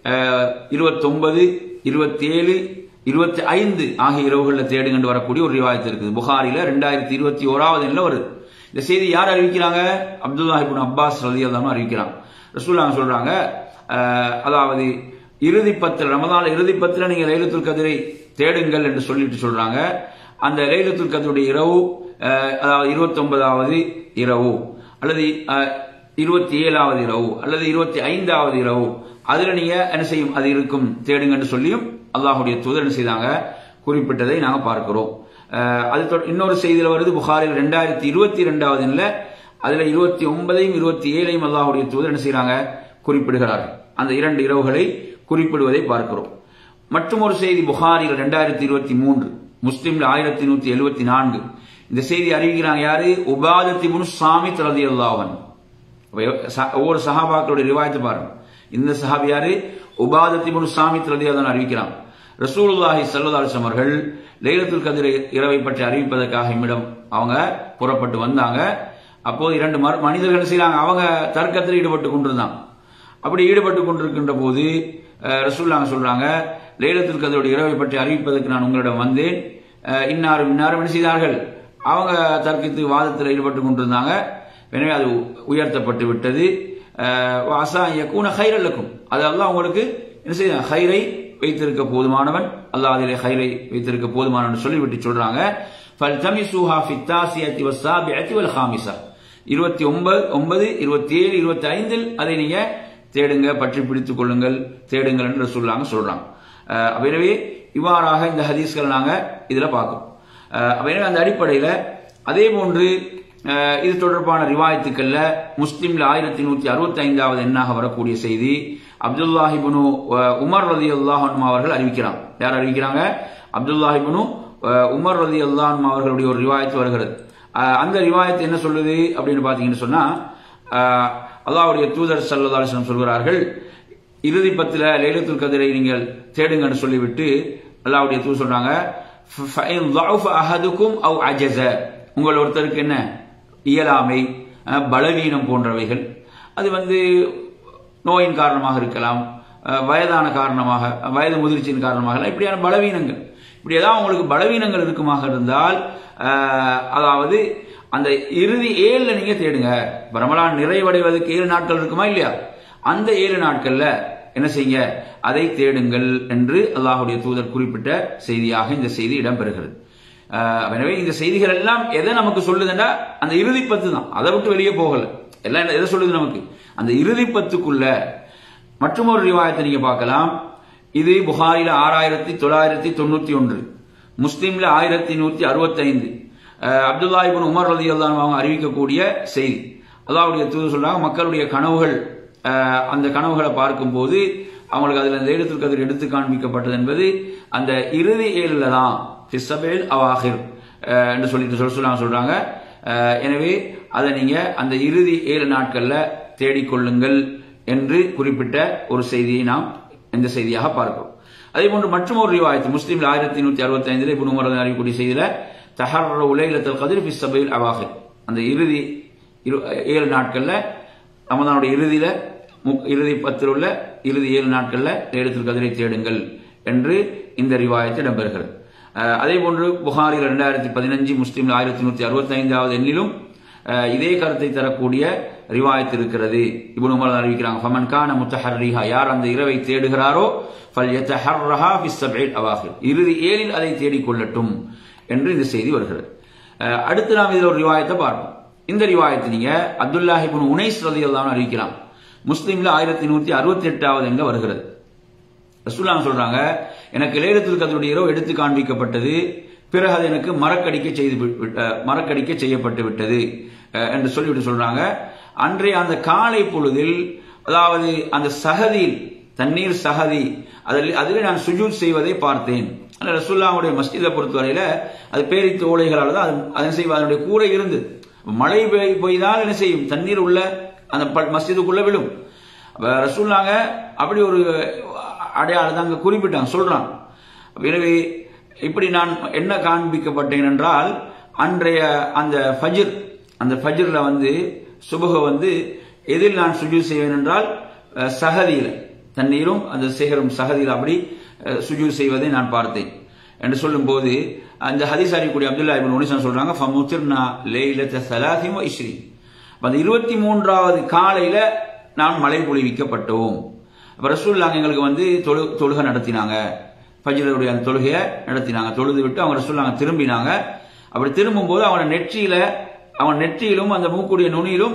இருபத்தொன்பது இருபத்தி ஏழு இருபத்தி ஐந்து ஆகிய இரவுகளில் தேடுங்கண்டு வரக்கூடிய ஒரு ரிவாயத்து இருக்குது புகாரில ரெண்டாயிரத்தி இருபத்தி ஓராவது எண்ணில் வருது இந்த செய்தி யார் அறிவிக்கிறாங்க அப்துல்லா இப்னு அப்பாஸ் ரலியல்லாஹு அறிவிக்கிறாங்க ரசூலுல்லாஹ் சொல்றாங்க அஹ், அதாவது இறுதி பத்தில் ரமதான் இறுதி பத்தில் நீங்க லைலத்துல் கதிரை தேடுங்கள் என்று சொல்லிட்டு சொல்றாங்க அந்த லைலத்துல் கதிருடைய இரவு அஹ், அதாவது இருபத்தி ஒன்பதாவது இரவு அல்லது அஹ், இருபத்தி ஏழாவது இரவு அல்லது இருபத்தி ஐந்தாவது இரவு அதுல நீங்க என்ன செய்யும் அது இருக்கும் தேடுங்கன்னு சொல்லியும் அல்லாஹுடைய தூதர் என்ன செய்தாங்க குறிப்பிட்டதை நாங்க பார்க்கிறோம் அஹ், அது தொ- இன்னொரு செய்தியில வருது புகாரில் ரெண்டாயிரத்தி இருபத்தி ரெண்டாவது இல்ல அதுல இருபத்தி ஒன்பதையும் இருபத்தி ஏழையும் அல்லாஹுடைய தூதர் என்ன செய்றாங்க குறிப்பிடுகிறார்கள் அந்த இரண்டு இரவுகளை குறிப்பிடுவதை பார்க்கிறோம் மற்றும் ஒரு செய்தி புகாரில் ரெண்டாயிரத்தி இருபத்தி மூன்று முஸ்லிம்ல ஆயிரத்தி நூத்தி எழுபத்தி நான்கு இந்த செய்தி அறிவிக்கிறாங்க யாரு உபாதத்தி முன் சாமி தலதி அல்லாஹன் ஒவ்வொரு சஹாபாக்களுடைய ரிவாயத்தை பாருங்க இந்த சஹாபி யாரு உபாதத்தி முன் சாமி தலதி அல்லாஹ் அறிவிக்கிறான் ரசூலுல்லாஹி ஸல்லல்லாஹு அலைஹி வஸல்லம் அவர்கள் லைலத்துல் கதிர் இரவை பற்றி அறிவிப்பதற்காக இம்மிடம் அவங்க புறப்பட்டு வந்தாங்க அப்போது இரண்டு மர- மனிதர்கள் என்ன செய்றாங்க அவங்க தர்க்கத்தில் ஈடுபட்டு கொண்டிருந்தாங்க அப்படி ஈடுபட்டு கொண்டிருக்கின்ற போது அஹ், ரசூலுல்லாஹ் சொல்றாங்க லைலத்துல் கதருடைய இரவை பற்றி அறிவிப்பதற்கு நான் உங்களிடம் வந்தேன் அஹ், இன்னாரும் இன்னாரும் என்ன செய்தார்கள் அவங்க தர்க்கித்து வாதத்தில் ஈடுபட்டு கொண்டிருந்தாங்க எனவே அது உயர்த்தப்பட்டு விட்டது அஹ், வாசா யக்கூன ஹைரல்லக்கும் அது அல்லாஹ் உங்களுக்கு என்ன செய்ய ஹைரை வைத்திருக்க போதுமானவன் அல்லாஹ் அதிலே ஹைரை வைத்திருக்க போதுமானவன் சொல்லிவிட்டு சொல்றாங்க فَالْتَمِسُوهَا فِي التَّاسِعَةِ وَالسَّابِعَةِ وَالْخَامِسَةِ இருபத்தி ஒன்பது ஒன்பது இருபத்தி ஏழு இருபத்தி ஐந்தில் அதை நீங்க தேடுங்க பற்றி பிடித்துக் கொள்ளுங்கள் தேடுங்கள் என்று சொல்லாங்க சொல்றாங்க அஹ் அப்ப எனவே இவ்வாறாக இந்த ஹதீஸ்கள் நாங்க இதுல பார்க்கிறோம் அஹ் அப்ப எனவே அந்த அடிப்படையில அதே போன்று அஹ் இது தொடர்பான ரிவாயத்துக்கள்ல முஸ்லிம்ல ஆயிரத்தி நூத்தி அறுபத்தி ஐந்தாவது எண்ணாக வரக்கூடிய செய்தி அப்துல்லாஹிபுனு உமர் ரதி அல்லாஹன் அவர்கள் அறிவிக்கிறாங்க யார் அறிவிக்கிறாங்க அப்துல்லாஹிபுனு உமர் ரதி அல்லாஹன் அவர்களுடைய ஒரு ரிவாயத்து வருகிறது அஹ் அந்த ரிவாயத்து என்ன சொல்லுது அப்படின்னு பாத்தீங்கன்னு சொன்னா அஹ் அல்லாஹ்வுடைய தூதர் ஸல்லல்லாஹு அலைஹி வஸல்லம் சொல்கிறார்கள் இறுதி பத்துல லைலத்துல் கதிரை நீங்கள் தேடுங்கன்னு சொல்லிவிட்டு அல்லாஹ்வுடைய தூதர் சொல்றாங்க ஃபஇன் ضعف அஹதுக்கும் அவ் அஜஸ உங்கள் ஒருத்தருக்கு என்ன இயலாமை அஹ் பலவீனம் போன்றவைகள் அது வந்து நோயின் காரணமாக இருக்கலாம் அஹ் வயதான காரணமாக வயது முதிர்ச்சியின் காரணமாக எல்லாம் இப்படியான பலவீனங்கள் இப்படி ஏதாவது உங்களுக்கு பலவீனங்கள் இருக்குமாக இருந்தால் அஹ், அதாவது அந்த இறுதி ஏழுல நீங்க தேடுங்க இப்ப ரமலான் நிறைவடைவதற்கு ஏழு நாட்கள் இருக்குமா இல்லையா அந்த ஏழு நாட்கள்ல என்ன செய்யுங்க அதை தேடுங்கள் என்று அல்லாஹுடைய தூதர் குறிப்பிட்ட செய்தியாக இந்த செய்தி இடம்பெறுகிறது அஹ், எனவே இந்த செய்திகள் எல்லாம் எதை நமக்கு சொல்லுதுன்னா அந்த இறுதி பத்து தான் அதை விட்டு வெளியே போகல எல்லாம் என்ன- எதை சொல்லுது நமக்கு அந்த இறுதி பத்துக்குள்ள மற்றும் ஒரு ரிவாயத்தை நீங்க பார்க்கலாம் இது புகாரில ஆறாயிரத்தி தொள்ளாயிரத்தி தொண்ணூத்தி ஒன்று முஸ்லீம்ல ஆயிரத்தி நூத்தி அறுபத்தி ஐந்து அப்துல்லா இபின் உமர் ரதி அவங்க அறிவிக்கக்கூடிய செய்தி அல்லாஹ்வுடைய தூதர் சொல்றாங்க மக்களுடைய கனவுகள் அஹ், அந்த கனவுகளை பார்க்கும்போது அவங்களுக்கு அதுல இந்த எழுத்துல் கதிர் எடுத்து காண்பிக்கப்பட்டது என்பது அந்த இறுதி ஏழுல தான் ஃபிஸ்ஸபேல் அவாஹிர் அஹ், என்று சொல்லிட்டு சொல்ல சொல்றாங்க சொல்றாங்க அஹ், எனவே அதை நீங்க அந்த இறுதி ஏழு நாட்கள்ல தேடிக்கொள்ளுங்கள் என்று குறிப்பிட்ட ஒரு செய்தியை நாம் இந்த செய்தியாக பார்க்கிறோம் அதே போன்று மற்றும் ஒரு ரிவாயத்து முஸ்லீம்ல ஆயிரத்தி நூத்தி அறுபத்தி ஐந்துல இப்ப உமர் அறியக்கூடிய செய்தியில தஹர் உலைலத்தல் கதிர் ஃபி சபையில் அவாஹிர் அந்த இறுதி இரு- ஏழு நாட்கள்ல ரமதானுடைய இறுதியில முக்- இறுதி பத்தில் உள்ள இறுதி ஏழு நாட்கள்ல லேலத்துல் கதிரை தேடுங்கள் என்று இந்த ரிவாயத்து இடம்பெறுகிறது அஹ், அதே போன்று புகாரில் இரண்டாயிரத்தி பதினஞ்சு முஸ்லீம்ல ஆயிரத்தி நூத்தி அறுபத்தி ஐந்தாவது எண்ணிலும் அஹ், இதே கருத்தை தரக்கூடிய ரிவாயத் இருக்கிறது இப்னு உமர் அறிவிக்கிறாங்க ஃபமன் கான முத்தஹர்ரிஹா யார் அந்த இரவை தேடுகிறாரோ ஃபல்யத்தஹர்ரஹா ஃபிஸ் சப்இல் அவாஹிர் இறுதி ஏழில் அதை தேடிக்கொள்ளட்டும் என்று இந்த செய்தி வருகிறது அஹ், அடுத்து நாம் இதில் ஒரு ரிவாயத்தை பார்ப்போம் இந்த ரிவாயத்தை நீங்க அப்துல்லாஹி இப்னு உனைஸ் ரலியல்லாஹு அன்ஹு அறிவிக்கலாம் முஸ்லிம்ல ஆயிரத்தி நூத்தி அறுபத்தி எட்டாவது எங்க வருகிறது ரசூல்லாம் சொல்றாங்க எனக்கு லேலத்துல் கதருடைய இரவு எடுத்து காண்பிக்கப்பட்டது பிறகு அது எனக்கு மறக்கடிக்க செய்து விட்- அஹ், மறக்கடிக்க செய்யப்பட்டு விட்டது அஹ், என்று சொல்லிவிட்டு சொல்றாங்க அன்றைய அந்த காலை பொழுதில் அதாவது அந்த சகதியில் தண்ணீர் சகதி அதில் அதில் நான் சுஜூத் செய்வதை பார்த்தேன் ஆனால் ரசூல்லாவுடைய மஸ்ஜிதை பொறுத்தவரையில அது பேரித்து ஓலைகளால் தான் அது அதன் செய்வ அதனுடைய கூரை இருந்தது மழை பெய் பெய்தால் என்ன செய்யும் தண்ணீர் உள்ள அந்த ப- மஸ்ஜிதுக்குள்ள விழும் அப்ப ரசூல்லாங்க அப்படி ஒரு அடையாளத்தை அங்க குறிப்பிட்டாங்க சொல்றாங்க அப்ப எனவே இப்படி நான் என்ன காண்பிக்கப்பட்டேன் என்றால் அன்றைய அந்த ஃபஜ்ர் அந்த ஃபஜ்ர்ல வந்து சுபக வந்து எதில் நான் சுஜூத் செய்வேன் என்றால் அஹ், சகதியில தண்ணீரும் அந்த சேகரும் சகதியில் அப்படி அஹ், சுஜூத் செய்வதை நான் பார்த்தேன் என்று சொல்லும்போது அந்த ஹதீஸ் அறியக்கூடிய அப்துல்லா இப்னு உனிசன் சொல்றாங்க ஃபமுத்திர்னா லைலத ஸலாசின் வ இஸ்ரீன் அப்ப அந்த இருபத்தி மூன்றாவது காலையில நாம் மழை பொழிவிக்கப்பட்டோம் அப்ப ரசூல்லாங்க எங்களுக்கு வந்து தொழு தொழுகை நடத்தினாங்க ஃபஜ்ருடைய அந்த தொழுகையை நடத்தினாங்க தொழுது விட்டு அவங்க ரசூல்லாங்க திரும்பினாங்க அப்படி திரும்பும்போது அவன நெற்றியில அவன் நெற்றியிலும் அந்த மூக்குடைய நுனியிலும்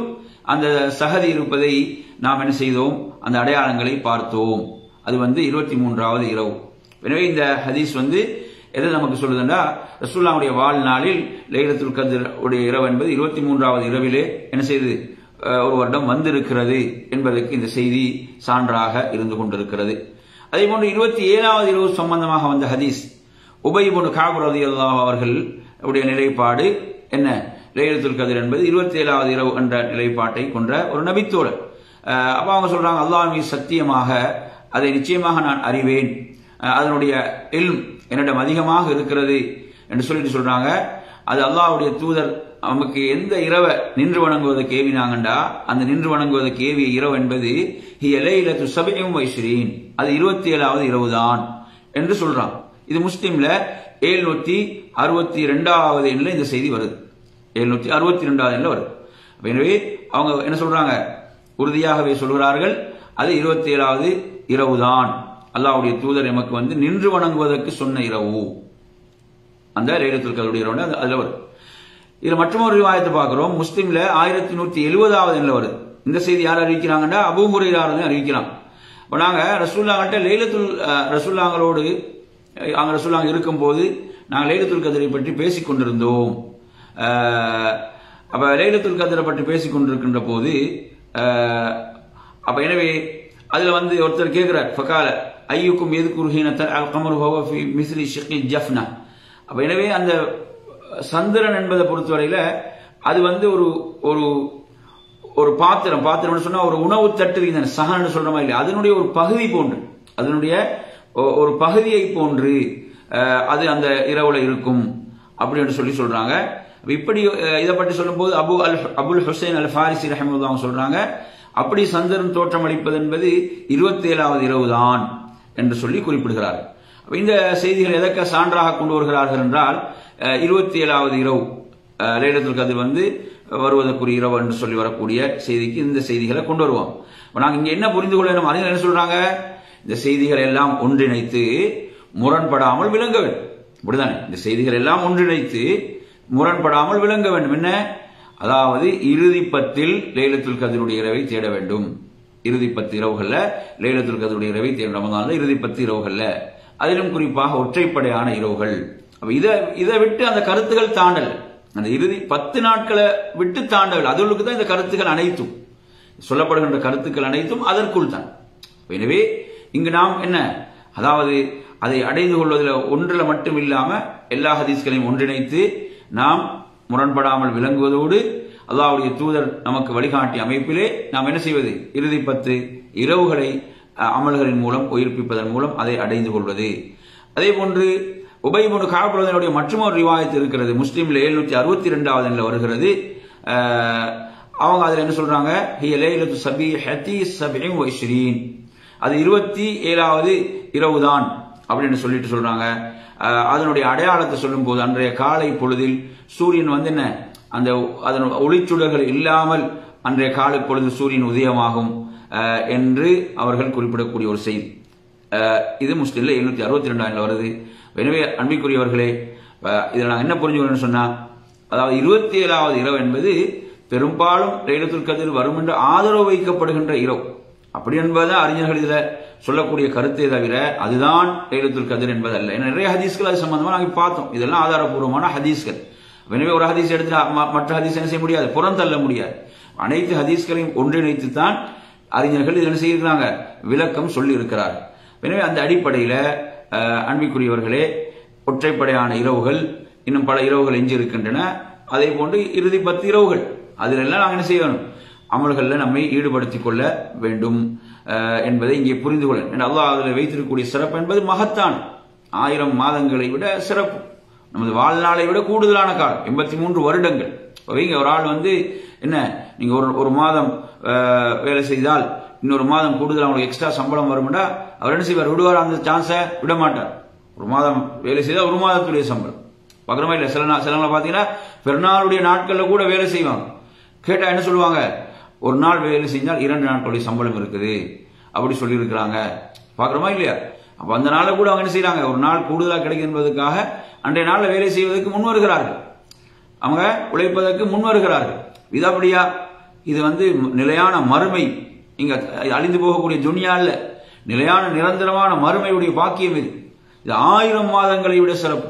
அந்த சகதி இருப்பதை நாம் என்ன செய்தோம் அந்த அடையாளங்களை பார்த்தோம் அது வந்து இருபத்தி மூன்றாவது இரவு எனவே இந்த ஹதீஸ் வந்து எதை நமக்கு சொல்லுதுன்னா ரசூல்லாவுடைய வாழ்நாளில் லைலத்துல் கதிர் உடைய இரவு என்பது இருபத்தி மூன்றாவது இரவிலே என்ன செய்து அஹ், ஒரு வருடம் வந்திருக்கிறது என்பதற்கு இந்த செய்தி சான்றாக இருந்து கொண்டிருக்கிறது அதே போன்று இருபத்தி ஏழாவது இரவு சம்பந்தமாக வந்த ஹதீஸ் உபய்புன் காபு ரலியல்லாஹு அவர்கள் உடைய நிலைப்பாடு என்ன லைலத்துல் கதிர் என்பது இருபத்தி ஏழாவது இரவு என்ற நிலைப்பாட்டை கொண்ட ஒரு நபித்தோழர் அஹ், அப்ப அவங்க சொல்றாங்க அல்லாஹ் மீது சத்தியமாக அதை நிச்சயமாக நான் அறிவேன் அஹ், அதனுடைய இல்ம் என்னிடம் அதிகமாக இருக்கிறது என்று சொல்லிட்டு சொல்றாங்க அது அல்லாஹ்வுடைய தூதர் நமக்கு எந்த இரவை நின்று வணங்குவதற்கு ஏவினாங்கண்டா அந்த நின்று வணங்குவதற்கு ஏவிய இரவு என்பது ஹி லைலத்து சபையும் வைஸ்ரீன் அது இருபத்தி ஏழாவது இரவு தான் என்று சொல்றான் இது முஸ்லிம்ல எழுநூத்தி அறுபத்தி ரெண்டாவது எண்ணில் இந்த செய்தி வருது எழுநூத்தி அறுபத்தி ரெண்டாவது எண்ணில் வருது அப்ப எனவே அவங்க என்ன சொல்றாங்க உறுதியாகவே சொல்கிறார்கள் அது இருபத்தி ஏழாவது இரவு தான் அல்லாஹ்வுடைய தூதர் எமக்கு வந்து நின்று வணங்குவதற்கு சொன்ன இரவு அந்த லைலத்துல் கதருடைய இரவு அது- அதுல வருது இதுல மற்றொரு ரிவாயத்தை பார்க்கிறோம் முஸ்லிம்ல ஆயிரத்தி நூத்தி எழுபதாவது எண்ணில் வருது இந்த செய்தி யார் அறிவிக்கிறாங்கன்னா அபூ ஹுரைராரது அறிவிக்கிறாங்க இப்போ நாங்க ரசூல்லாங்கிட்ட லைலத்துல் அஹ், ரசூல்லாங்களோடு அஹ், அங்க ரசூல்லாங்க இருக்கும்போது நாங்கள் லைலத்துல் கதிரை பற்றி பேசிக் கொண்டிருந்தோம் அஹ், அப்ப லைலத்துல் கதிரை பற்றி பேசிக் கொண்டிருக்கின்ற போது அஹ், அப்ப எனவே அதுல வந்து ஒருத்தர் கேட்கிறார் ஃபகால ஐயுக்கும் எது குருஹீனத்தல் அல் கமரு ஹோவ ஃபி மிஸ்ரி ஷிக்கி ஜஃப்னா அப்ப எனவே அந்த சந்திரன் என்பதை பொறுத்தவரையில அது வந்து ஒரு ஒரு ஒரு பாத்திரம் பாத்திரம்னு சொன்னா ஒரு உணவு தட்டு இந்த சகன்னு சொல்ற மாதிரி இல்லை அதனுடைய ஒரு பகுதி போன்று அதனுடைய ஒ- ஒரு பகுதியை போன்று அஹ், அது அந்த இரவுல இருக்கும் அப்படின்னு சொல்லி சொல்றாங்க அப்ப இப்படி அஹ், இதை பற்றி சொல்லும்போது அபு அல் அபுல் ஹுசைன் அல் ஃபாரிசி ரஹமுல்லா அவங்க சொல்றாங்க அப்படி சந்திரன் தோற்றம் அளிப்பது என்பது இருபத்தி ஏழாவது இரவு தான் என்று சொல்லி குறிப்பிடுகிறார் அப்ப இந்த செய்திகள் எதற்கு சான்றாக கொண்டு வருகிறார்கள் என்றால் இருபத்தி ஏழாவது இரவு அஹ், லைலத்துல் கதிர் வந்து வருவதற்குரிய இரவு என்று சொல்லி வரக்கூடிய செய்திக்கு இந்த செய்திகளை கொண்டு வருவோம் இப்ப நாங்க இங்க என்ன புரிந்து கொள்ள வேண்டும் அறிஞர் என்ன சொல்றாங்க இந்த செய்திகள் எல்லாம் ஒன்றிணைத்து முரண்படாமல் விளங்க வேண்டும் இப்படிதானே இந்த செய்திகள் எல்லாம் ஒன்றிணைத்து முரண்படாமல் விளங்க வேண்டும் என்ன அதாவது இறுதி பத்தில் லைலத்துல் கதிருடைய இரவை தேட வேண்டும் இறுதி பத்து இரவுகள்ல லைலத்துல் கதிருடைய இரவை தேட ரமதான்ல இறுதி பத்து இரவுகள்ல அதிலும் குறிப்பாக ஒற்றைப்படையான இரவுகள் அப்ப இதை இதை விட்டு அந்த கருத்துகள் தாண்டல் அந்த இறுதி பத்து நாட்களை விட்டு தாண்டவில்லை அதுகளுக்கு தான் இந்த கருத்துக்கள் அனைத்தும் சொல்லப்படுகின்ற கருத்துக்கள் அனைத்தும் அதற்குள் தான் எனவே இங்கு நாம் என்ன அதாவது அதை அடைந்து கொள்வதில் ஒன்றில் மட்டும் இல்லாம எல்லா ஹதீஸ்களையும் ஒன்றிணைத்து நாம் முரண்படாமல் விளங்குவதோடு அல்லாஹ்வுடைய தூதர் நமக்கு வழிகாட்டிய அமைப்பிலே நாம் என்ன செய்வது இறுதி பத்து இரவுகளை அஹ், அமல்களின் மூலம் உயிர்ப்பிப்பதன் மூலம் அதை அடைந்து கொள்வது அதே போன்று உபயமுனு காப்புறதனுடைய மற்றொரு ரிவாயத்து இருக்கிறது முஸ்லீம்ல எழுநூத்தி அறுபத்தி ரெண்டாவது எண்ணில் வருகிறது அஹ், அவங்க அதுல என்ன சொல்றாங்க ஹிய லைலத்து சபீஹத்தி சபீம் வைஸ்ரீன் அது இருபத்தி ஏழாவது இரவுதான் அப்படின்னு சொல்லிட்டு சொல்றாங்க அஹ், அதனுடைய அடையாளத்தை சொல்லும்போது அன்றைய காலை பொழுதில் சூரியன் வந்து என்ன அந்த அதன் ஒளிச்சுடர்கள் இல்லாமல் அன்றைய காலை பொழுது சூரியன் உதயமாகும் அஹ், என்று அவர்கள் குறிப்பிடக்கூடிய ஒரு செய்தி அஹ், இது முஸ்லீம்ல எழுநூத்தி அறுபத்தி ரெண்டாயிரம் வருது எனவே அன்பிற்குரியவர்களே அஹ், இதில் நாங்கள் என்ன புரிஞ்சுக்கணும்னு சொன்னா அதாவது இருபத்தி ஏழாவது இரவு என்பது பெரும்பாலும் லைலத்துல் கதிர் வரும் என்று ஆதரவு வைக்கப்படுகின்ற இரவு அப்படி என்பதுதான் அறிஞர்கள் இதுல சொல்லக்கூடிய கருத்தை தவிர அதுதான் லைலத்துல் கதிர் என்பதல்ல ஏன்னா நிறைய ஹதீஸ்கள் அது சம்பந்தமா நாங்க பார்த்தோம் இதெல்லாம் ஆதாரபூர்வமான ஹதீஸ்கள் எனவே ஒரு ஹதீஸ் எடுத்து ம- மற்ற ஹதீஸ் என்ன செய்ய முடியாது புறந்தள்ள முடியாது அனைத்து ஹதீஸ்களையும் ஒன்றிணைத்து தான் அறிஞர்கள் இதில் என்ன செய்திருக்கிறாங்க விளக்கம் சொல்லி இருக்கிறார்கள் எனவே அந்த அடிப்படையில அஹ், அன்பிற்குரியவர்களே ஒற்றைப்படையான இரவுகள் இன்னும் பல இரவுகள் எஞ்சி இருக்கின்றன அதே போன்று இறுதி பத்து இரவுகள் அதிலெல்லாம் நாங்கள் என்ன செய்யணும் அமல்களில் நம்மை ஈடுபடுத்திக் கொள்ள வேண்டும் அஹ், என்பதை இங்கே புரிந்து கொள்ள ஏன்னா அல்லாஹ் அதில் வைத்திருக்கக்கூடிய சிறப்பு என்பது மகத்தான் ஆயிரம் மாதங்களை விட சிறப்பு நமது வாழ்நாளை விட கூடுதலான காலம் எண்பத்தி மூன்று வருடங்கள் இப்ப வைங்க ஒரு ஆள் வந்து என்ன நீங்க ஒரு ஒரு மாதம் அஹ், வேலை செய்தால் இன்னொரு மாதம் கூடுதல் அவங்களுக்கு எக்ஸ்ட்ரா சம்பளம் வரும்டா அவர் என்ன செய்வார் விடுவார் அந்த சான்ஸை விட மாட்டார் ஒரு மாதம் வேலை செய்தால் ஒரு மாதத்துடைய சம்பளம் பார்க்குறோமா இல்லை சில நாள் சில நாள் பார்த்தீங்கன்னா பெருநாளுடைய நாட்களில் கூட வேலை செய்வாங்க கேட்டா என்ன சொல்லுவாங்க ஒரு நாள் வேலை செஞ்சால் இரண்டு நாட்களுடைய சம்பளம் இருக்குது அப்படி சொல்லியிருக்கிறாங்க பார்க்குறோமா இல்லையா அப்ப அந்த நாளை கூட அவங்க என்ன செய்றாங்க ஒரு நாள் கூடுதலாக கிடைக்கும் என்பதற்காக அன்றைய நாளில் வேலை செய்வதற்கு முன் வருகிறார்கள் அவங்க உழைப்பதற்கு முன் வருகிறார்கள் இது அப்படியா இது வந்து நிலையான மறுமை இங்க அழிந்து போகக்கூடிய துனியா இல்ல நிலையான நிரந்தரமான மறுமையுடைய பாக்கியம் இது இது ஆயிரம் மாதங்களை விட சிறப்பு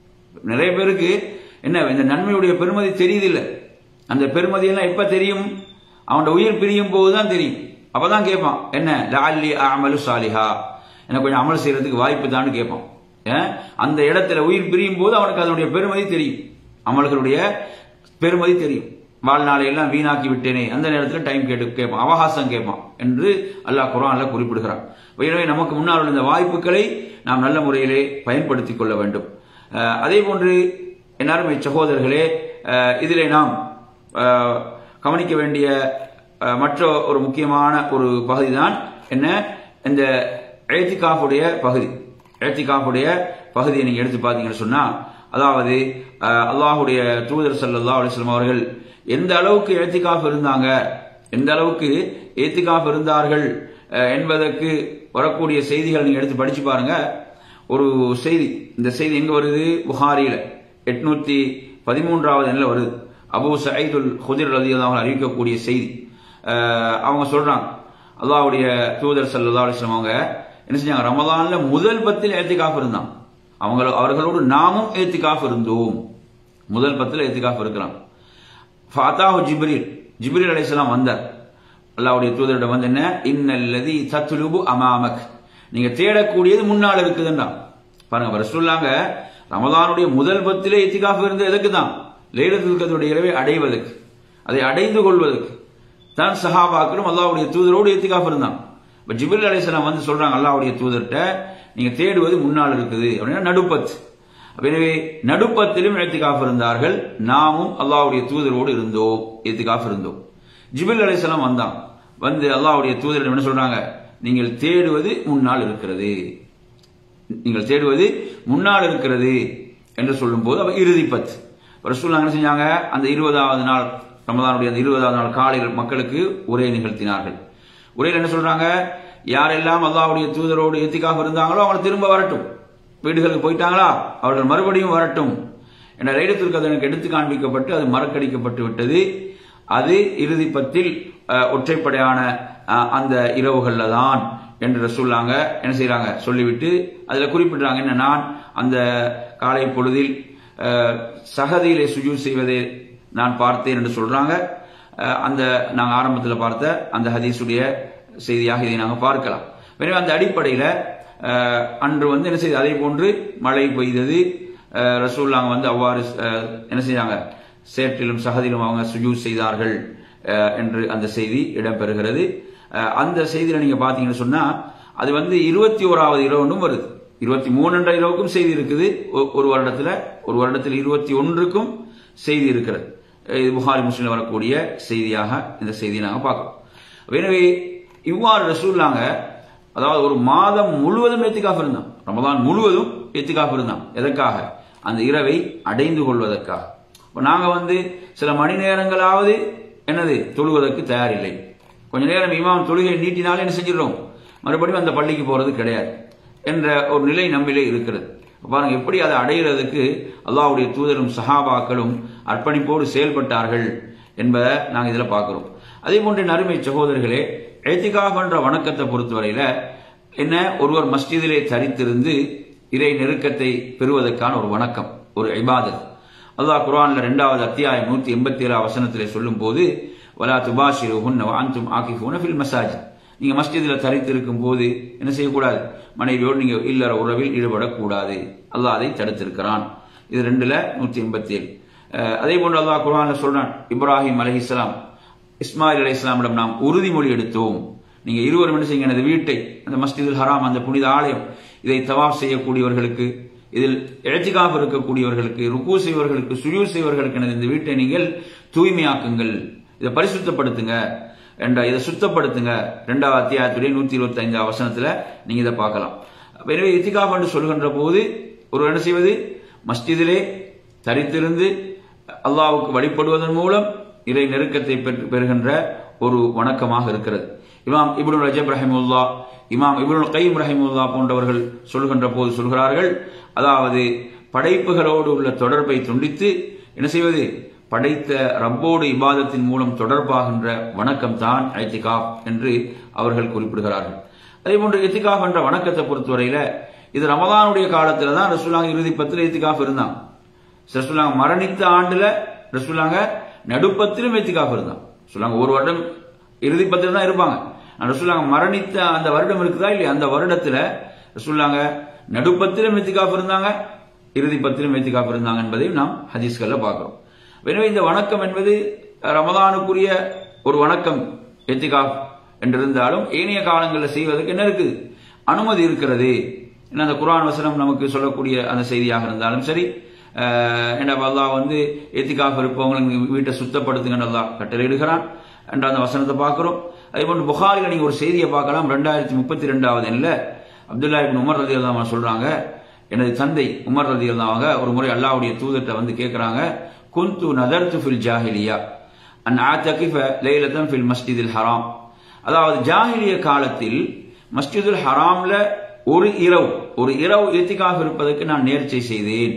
நிறைய பேருக்கு என்ன இந்த நன்மையுடைய பெருமதி தெரியுதில்ல அந்த பெருமதி எல்லாம் எப்ப தெரியும் அவனோட உயிர் பிரியும் போதுதான் தெரியும் அப்பதான் கேட்பான் என்ன லாலி அமலு சாலிஹா எனக்கு கொஞ்சம் அமல் செய்யறதுக்கு வாய்ப்பு தான் கேட்பான் ஏன்? அந்த இடத்துல உயிர் பிரியும் போது அவனுக்கு அதனுடைய பெருமதி தெரியும் அமல்களுடைய பெருமதி தெரியும் வாழ்நாளை எல்லாம் வீணாக்கி விட்டேனே அந்த நேரத்தில் டைம் கேட்டு கேட்பான் அவகாசம் கேட்பான் என்று அல்லாஹ் குரான்ல குறிப்பிடுகிறான் எனவே நமக்கு முன்னால் உள்ள இந்த வாய்ப்புகளை நாம் நல்ல முறையிலே பயன்படுத்திக் கொள்ள வேண்டும் அஹ், அதே போன்று என்னாருமை சகோதரர்களே அஹ், இதிலே நாம் அஹ், கவனிக்க வேண்டிய அஹ், மற்ற ஒரு முக்கியமான ஒரு பகுதி தான் என்ன இந்த ஏத்திகாஃபுடைய பகுதி ஏத்திகாஃபுடைய பகுதியை நீங்க எடுத்து பார்த்தீங்கன்னு சொன்னா அதாவது அஹ், அல்லாஹுடைய தூதர் ஸல்லல்லாஹு அலைஹி வஸல்லம் அவர்கள் எந்த அளவுக்கு ஏத்திகாஃப் இருந்தாங்க எந்த அளவுக்கு ஏத்திகாஃப் இருந்தார்கள் அஹ், என்பதற்கு வரக்கூடிய செய்திகள் நீங்க எடுத்து படிச்சு பாருங்க ஒரு செய்தி இந்த செய்தி எங்க வருது புகாரியில எட்நூத்தி பதிமூன்றாவது எண்ணில் வருது அபூ சயீதுல் ஹுதிர் ரலியல்லாஹு அன்ஹு அறிவிக்கக்கூடிய செய்தி அஹ், அவங்க சொல்றாங்க அல்லாஹ்வுடைய தூதர் ஸல்லல்லாஹு அலைஹி வஸல்லம் அவங்க என்ன செஞ்சாங்க ரமலான்ல முதல் பத்தில் ஏத்திகாஃப் இருந்தாங்க அவங்க அவர்களோடு நாமும் ஏத்திகாஃப் இருந்தோம் முதல் பத்தில் ஏத்திகாஃப் இருக்கிறான் ஃபாத்தாஹு ஜிப்ரீல் ஜிப்ரீல் அலைஹிஸ்ஸலாம் வந்தார் அல்லாஹ்வுடைய தூதரிடம் வந்து என்ன இன்னல்லதி தத்லுபு அமாமக் நீங்க தேடக்கூடியது முன்னால் இருக்குதுன்னா பாருங்க ரசூலுல்லாங்க ரமலானுடைய முதல் பத்திலே இத்திகாஃப் இருந்தது எதுக்கு தான் லைலத்துல் கத்ருடைய இரவை அடைவதற்கு அதை அடைந்து கொள்வதற்கு தான் சஹாபாக்களும் அல்லாஹ்வுடைய தூதரோடு இத்திகாஃப் இருந்தாங்க இப்ப ஜிப்ரீல் அலைஹிஸ்ஸலாம் வந்து சொல்றாங்க அல்லாஹ்வுடைய தூதர்கிட்ட நீங்க தேடுவது முன்னால் இருக்குது அப்படின்னா நடுப்பத் அப்ப எனவே நடுப்பத்திலும் இத்திகாஃப் இருந்தார்கள் நாமும் அல்லாஹ்வுடைய தூதரோடு இருந்தோம் இத்திகாஃப் இருந்தோம் ஜிபில் அலைஹிஸ்ஸலாம் வந்தான் வந்து அல்லாஹ்வுடைய தூதரிடம் என்ன சொல்றாங்க நீங்கள் தேடுவது முன்னால் இருக்கிறது நீங்கள் தேடுவது முன்னால் இருக்கிறது என்று சொல்லும்போது அவ இறுதி பத் ரசூல்லா என்ன செஞ்சாங்க அந்த இருபதாவது நாள் ரமதானுடைய அந்த இருபதாவது நாள் காலையில் மக்களுக்கு உரை நிகழ்த்தினார்கள் உரையில் என்ன சொல்றாங்க யாரெல்லாம் அல்லாஹ்வுடைய தூதரோடு எத்திக்காக இருந்தாங்களோ அவங்க திரும்ப வரட்டும் வீடுகளுக்கு போயிட்டாங்களா அவர்கள் மறுபடியும் வரட்டும் என்ற லைலத்துல் கதனுக்கு எடுத்து காண்பிக்கப்பட்டு அது மறக்கடிக்கப்பட்டு விட்டது அது இறுதி பத்தில் அஹ், ஒற்றைப்படையான அஹ், அந்த இரவுகள்ல தான் என்று ரசூல்லாங்க என்ன செய்றாங்க சொல்லிவிட்டு அதுல குறிப்பிடுறாங்க என்ன நான் அந்த காலை பொழுதில் அஹ், சகதியிலே சுஜூத் செய்வதை நான் பார்த்தேன் என்று சொல்றாங்க அஹ், அந்த நாங்க ஆரம்பத்தில் பார்த்த அந்த ஹதீஸுடைய செய்தியாக இதை நாங்க பார்க்கலாம் எனவே அந்த அடிப்படையில அஹ், அன்று வந்து என்ன செய்யுது அதே போன்று மழை பெய்தது அஹ், ரசூல்லாங்க வந்து அவ்வாறு அஹ், என்ன செய்தாங்க சேற்றிலும் சகதிலும் அவங்க சுஜூத் செய்தார்கள் அஹ், என்று அந்த செய்தி இடம்பெறுகிறது அஹ், அந்த செய்தியில நீங்க பாத்தீங்கன்னு சொன்னா அது வந்து இருபத்தி ஓராவது இரவுன்னும் வருது இருபத்தி மூணுன்ற இரவுக்கும் செய்தி இருக்குது ஒ- ஒரு வருடத்துல ஒரு வருடத்தில் இருபத்தி ஒன்றுக்கும் செய்தி இருக்கிறது அஹ், இது புகாரி முஸ்லிம் வரக்கூடிய செய்தியாக இந்த செய்தியை நாங்க பார்க்கிறோம் எனவே இவ்வாறு ரசூல்லாங்க அதாவது ஒரு மாதம் முழுவதும் எத்திகாஃப் இருந்தான் ரமதான் முழுவதும் எத்திகாஃப் இருந்தான் எதற்காக அந்த இரவை அடைந்து கொள்வதற்காக இப்ப நாங்க வந்து சில மணி நேரங்களாவது என்னது தொழுவதற்கு தயாரில்லை கொஞ்ச நேரம் இமாம் தொழுகை நீட்டினாலே என்ன செஞ்சிடறோம் மறுபடியும் அந்த பள்ளிக்கு போறது கிடையாது என்ற ஒரு நிலை நம்மிலே இருக்கிறது அப்ப பாருங்க எப்படி அதை அடைகிறதுக்கு அல்லாஹ்வுடைய தூதரும் சஹாபாக்களும் அர்ப்பணிப்போடு செயல்பட்டார்கள் என்பதை நாங்க இதுல பார்க்கிறோம் அதே போன்று நறுமை சகோதரர்களே ஏத்திகாஃப் என்ற வணக்கத்தை பொறுத்தவரையில என்ன ஒருவர் மஸ்ஜிதிலே தரித்திருந்து இறை நெருக்கத்தை பெறுவதற்கான ஒரு வணக்கம் ஒரு இபாதத் அல்லாஹ் குர்ஆன்ல இரண்டாவது அத்தியாயம் நூத்தி எண்பத்தி ஏழாம் வசனத்திலே சொல்லும் போது வலா துபாஷிருஹுன்ன வஅன்தும் ஆகிஃபூன ஃபில் மசாஜித் நீங்க மஸ்ஜிதில் தரித்திருக்கும் போது என்ன செய்யக்கூடாது மனைவியோடு நீங்க இல்லற உறவில் ஈடுபடக்கூடாது அல்லாஹ் அதை தடுத்திருக்கிறான் இது ரெண்டுல நூத்தி எண்பத்தி ஏழு அதே போன்று அல்லாஹ் குர்ஆன்ல சொல்றான் இப்ராஹிம் அலைஹிஸ்ஸலாம் இஸ்மாயில் அலைஹிஸ்ஸலாமிடம் நாம் உறுதிமொழி எடுத்தோம் நீங்க இருவரும் என்ன செய்யுங்க எனது வீட்டை அந்த மஸ்ஜிதுல் ஹராம் அந்த புனித ஆலயம் இதை தவாப் செய்யக்கூடியவர்களுக்கு இதில் இழத்திகாக இருக்கக்கூடியவர்களுக்கு ருக்கு செய்வர்களுக்கு சுயூர் செய்வர்களுக்கு எனது இந்த வீட்டை நீங்கள் தூய்மையாக்குங்கள் இதை பரிசுத்தப்படுத்துங்க என்ற இதை சுத்தப்படுத்துங்க இரண்டாவது அத்தியாயத்துடைய நூத்தி இருபத்தி ஐந்தாம் வசனத்துல நீங்க இதை பார்க்கலாம் அப்ப எனவே இத்திகாப் என்று சொல்கின்ற போது ஒரு என்ன செய்வது மஸ்ஜிதிலே தரித்திருந்து அல்லாஹ்வுக்கு வழிபடுவதன் மூலம் இறை நெருக்கத்தை பெற்று பெறுகின்ற ஒரு வணக்கமாக இருக்கிறது இமாம் இப்னு ரஜப் ரஹிமுல்லா இமாம் இப்னு கைம் ரஹிமுல்லா போன்றவர்கள் சொல்கின்ற போது சொல்கிறார்கள் அதாவது படைப்புகளோடு உள்ள தொடர்பை துண்டித்து என்ன செய்வது படைத்த ரப்போடு இபாதத்தின் மூலம் தொடர்பாகின்ற வணக்கம் தான் ஐத்திகாப் என்று அவர்கள் குறிப்பிடுகிறார்கள் அதே போன்று இத்திகாப் என்ற வணக்கத்தை பொறுத்தவரையில இது ரமதானுடைய காலத்துல தான் ரசூலாங்க இறுதி பத்தில் இத்திகாப் இருந்தாங்க ரசூலாங்க மரணித்த ஆண்டுல ரசூலாங்க நடுப்பத்திலும் இத்திகாப் இருந்தாங்க சொல்லாங்க ஒரு வருடம் இறுதி பத்தில் தான் இருப்பாங்க ரசூலாங்க மரணித்த அந்த வருடம் இருக்குதா இல்லையா அந்த வருடத்துல ரசூலாங்க நடுப்பத்திலும் இத்திகாப் இருந்தாங்க இறுதி பத்திலும் இத்திகாப் இருந்தாங்க என்பதையும் நாம் ஹதீஸ்கள்ல பார்க்கிறோம் எனவே இந்த வணக்கம் என்பது ரமதானுக்குரிய ஒரு வணக்கம் எத்திகாப் என்றிருந்தாலும் ஏனைய காலங்களில் செய்வதற்கு என்ன இருக்குது அனுமதி இருக்கிறது என்ன அந்த குரான் வசனம் நமக்கு சொல்லக்கூடிய அந்த செய்தியாக இருந்தாலும் சரி என்ன அல்லாஹ் வந்து எத்திகாப் இருப்பவங்களுக்கு வீட்டை சுத்தப்படுத்துங்கன்னு அல்லாஹ் கட்டளையிடுகிறான் என்ற அந்த வசனத்தை பார்க்கிறோம் அதே போன்று புகாரில் நீங்க ஒரு செய்தியை பார்க்கலாம் ரெண்டாயிரத்தி முப்பத்தி ரெண்டாவது எண்ணில் அப்துல்லா இபின் உமர் ரதி அல்லா சொல்றாங்க எனது தந்தை உமர் ரதி அல்லாவாக ஒரு முறை அல்லாவுடைய தூதர்கிட்ட வந்து கேட்கிறாங்க குந்து நதர்த்து ஃபில் ஜாஹிலியா அன் ஆத்தகிஃப லைலத்தன் ஃபில் மஸ்ஜிதில் ஹராம் அதாவது ஜாஹிலிய காலத்தில் மஸ்ஜிதுல் ஹராம்ல ஒரு இரவு ஒரு இரவு எத்திகாக இருப்பதற்கு நான் நேர்ச்சை செய்தேன்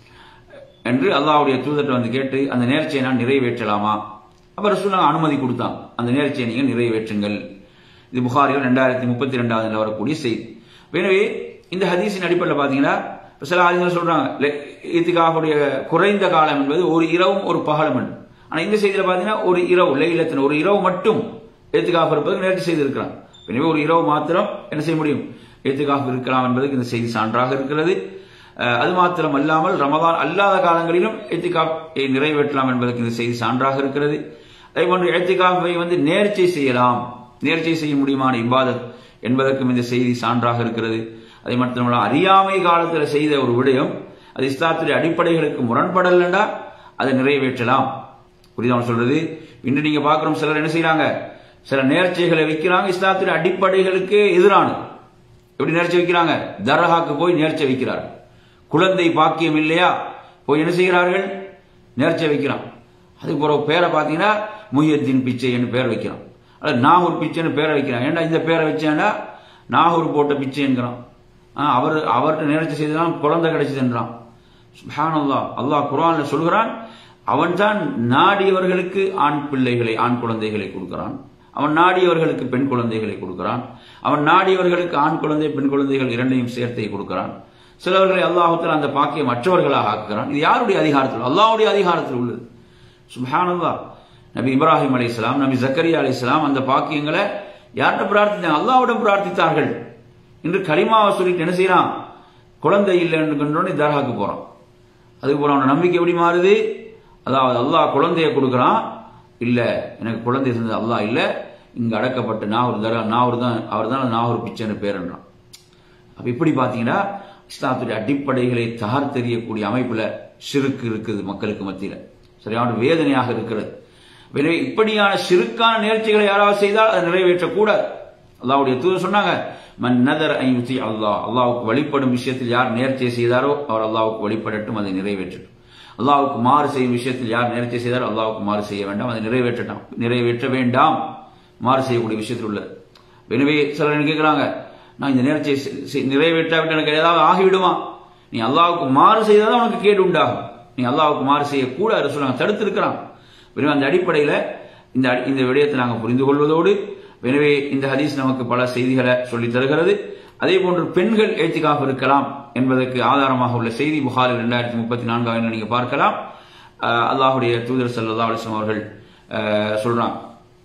என்று அல்லாவுடைய தூதர்கிட்ட வந்து கேட்டு அந்த நேர்ச்சியை நான் நிறைவேற்றலாமா அப்ப ரசூலுல்லாஹ் அனுமதி கொடுத்தாங்க அந்த நேர்ச்சியை நீங்கள் நிறைவேற்றுங்கள் இது புகாரில் ரெண்டாயிரத்தி முப்பத்தி ரெண்டாவதுல வரக்கூடிய செய்தி எனவே இந்த ஹதீஸின் அடிப்படையில் பார்த்தீங்கன்னா சில ஆதிகள் சொல்றாங்க இத்திகாவுடைய குறைந்த காலம் என்பது ஒரு இரவும் ஒரு பகலும் என்று ஆனா இந்த செய்தியில பாத்தீங்கன்னா ஒரு இரவு லைலத்தின் ஒரு இரவு மட்டும் ஏத்துக்காக இருப்பதற்கு நேர்ச்சி செய்திருக்கிறான் எனவே ஒரு இரவு மாத்திரம் என்ன செய்ய முடியும் ஏத்துக்காக இருக்கலாம் என்பதற்கு இந்த செய்தி சான்றாக இருக்கிறது அது மாத்திரம் அல்லாமல் ரமதான் அல்லாத காலங்களிலும் எத்திகாப் நிறைவேற்றலாம் என்பதற்கு இந்த செய்தி சான்றாக இருக்கிறது அதே போன்று எத்திகாப்பை வந்து நேர்ச்சை செய்யலாம் நேர்ச்சை செய்ய முடியுமான இபாதத் என்பதற்கும் இந்த செய்தி சான்றாக இருக்கிறது அதை மட்டுமல்ல அறியாமை காலத்தில் செய்த ஒரு விடயம் அது இஸ்லாத்துடைய அடிப்படைகளுக்கு முரண்படலண்டா அதை நிறைவேற்றலாம் புரியுதா சொல்றது இன்று நீங்க பார்க்கிறோம் சிலர் என்ன செய்யறாங்க சில நேர்ச்சைகளை வைக்கிறாங்க இஸ்லாத்துடைய அடிப்படைகளுக்கு எதிரானது எப்படி நேர்ச்சி வைக்கிறாங்க தர்காக்கு போய் நேர்ச்சை வைக்கிறார்கள் குழந்தை பாக்கியம் இல்லையா போய் என்ன செய்கிறார்கள் நேர்ச்சை வைக்கிறான் அதுக்கு பிறகு பேரை பார்த்தீங்கன்னா முஹியத்தின் பிச்சை என்று பேர் வைக்கிறான் அல்லது நாகூர் பிச்சைன்னு பேரை வைக்கிறான் ஏன்டா இந்த பேரை வச்சேன்டா நாகூர் போட்ட பிச்சை என்கிறான் அவர் அவர்கிட்ட நேர்ச்சி செய்ததான் குழந்தை கிடைச்சதுன்றான் சுபானல்லா அல்லாஹ் குரான்ல சொல்கிறான் அவன் தான் நாடியவர்களுக்கு ஆண் பிள்ளைகளை ஆண் குழந்தைகளை கொடுக்கிறான் அவன் நாடியவர்களுக்கு பெண் குழந்தைகளை கொடுக்கிறான் அவன் நாடியவர்களுக்கு ஆண் குழந்தை பெண் குழந்தைகள் இரண்டையும் சேர்த்தை கொடுக்கிறான் சிலவர்களை அல்லாஹத்தில் அந்த பாக்கியம் மற்றவர்களாக ஆக்குகிறான் இது யாருடைய அதிகாரத்தில் அல்லாவுடைய அதிகாரத்தில் உள்ளது சுபஹானல்லா நபி இப்ராஹிம் அலி இஸ்லாம் நபி ஜக்கரியா அலி இஸ்லாம் அந்த பாக்கியங்களை யார்கிட்ட பிரார்த்தித்தாங்க அல்லாவிடம் பிரார்த்தித்தார்கள் இன்று கலிமாவை சொல்லிட்டு என்ன செய்யறான் குழந்தை இல்லைன்னு தர்காக்கு போறான் அதுக்கு போற அவன நம்பிக்கை எப்படி மாறுது அதாவது அல்லாஹ் குழந்தைய கொடுக்கறான் இல்ல எனக்கு குழந்தை இருந்தது அல்லாஹ் இல்ல இங்க அடக்கப்பட்ட நான் ஒரு தர நான் ஒரு தான் அவர் தான் நான் ஒரு பிச்சைன்னு பேருன்றான் அப்ப இப்படி பாத்தீங்கன்னா இஸ்லாத்துடைய அடிப்படைகளை தகர் தெரியக்கூடிய அமைப்புல சிறுக்கு இருக்குது மக்களுக்கு மத்தியில சரியான வேதனையாக இருக்கிறது எனவே இப்படியான சிறுக்கான நேர்ச்சிகளை யாராவது செய்தால் அதை நிறைவேற்றக்கூடாது அல்லாவுடைய தூதர் சொன்னாங்க மன் நதர் ஐயுத்தி அல்லாஹ் அல்லாவுக்கு வழிபடும் விஷயத்தில் யார் நேர்ச்சியை செய்தாரோ அவர் அல்லாவுக்கு வழிபடட்டும் அதை நிறைவேற்றட்டும் அல்லாவுக்கு மாறு செய்யும் விஷயத்தில் யார் நேர்ச்சி செய்தாரோ அல்லாவுக்கு மாறு செய்ய வேண்டாம் அதை நிறைவேற்றட்டும் நிறைவேற்ற வேண்டாம் மாறு செய்யக்கூடிய விஷயத்தில் உள்ளது எனவே சிலர் கேட்கிறாங்க நான் இந்த நேர்ச்சியை நிறைவேற்றாவிட்டு எனக்கு ஏதாவது ஆகிவிடுமா நீ அல்லாவுக்கு மாறு செய்தால் உனக்கு கேடு உண்டாகும் நீ அல்லாவுக்கு மாறு செய்யக்கூடாது சொல்லுவாங்க தடுத்திருக்கிறான் எனவே அந்த அடிப்படையில் இந்த இந்த விடயத்தை நாங்கள் புரிந்து கொள்வதோடு எனவே இந்த ஹதீஸ் நமக்கு பல செய்திகளை சொல்லித் தருகிறது அதே போன்று பெண்கள் ஏத்திக்காக இருக்கலாம் என்பதற்கு ஆதாரமாக உள்ள செய்தி புகாரில் இரண்டாயிரத்தி முப்பத்தி நான்காவது நீங்க பார்க்கலாம் அல்லாஹுடைய தூதர் சல்லா அலிஸ்லாம் அவர்கள் சொல்றாங்க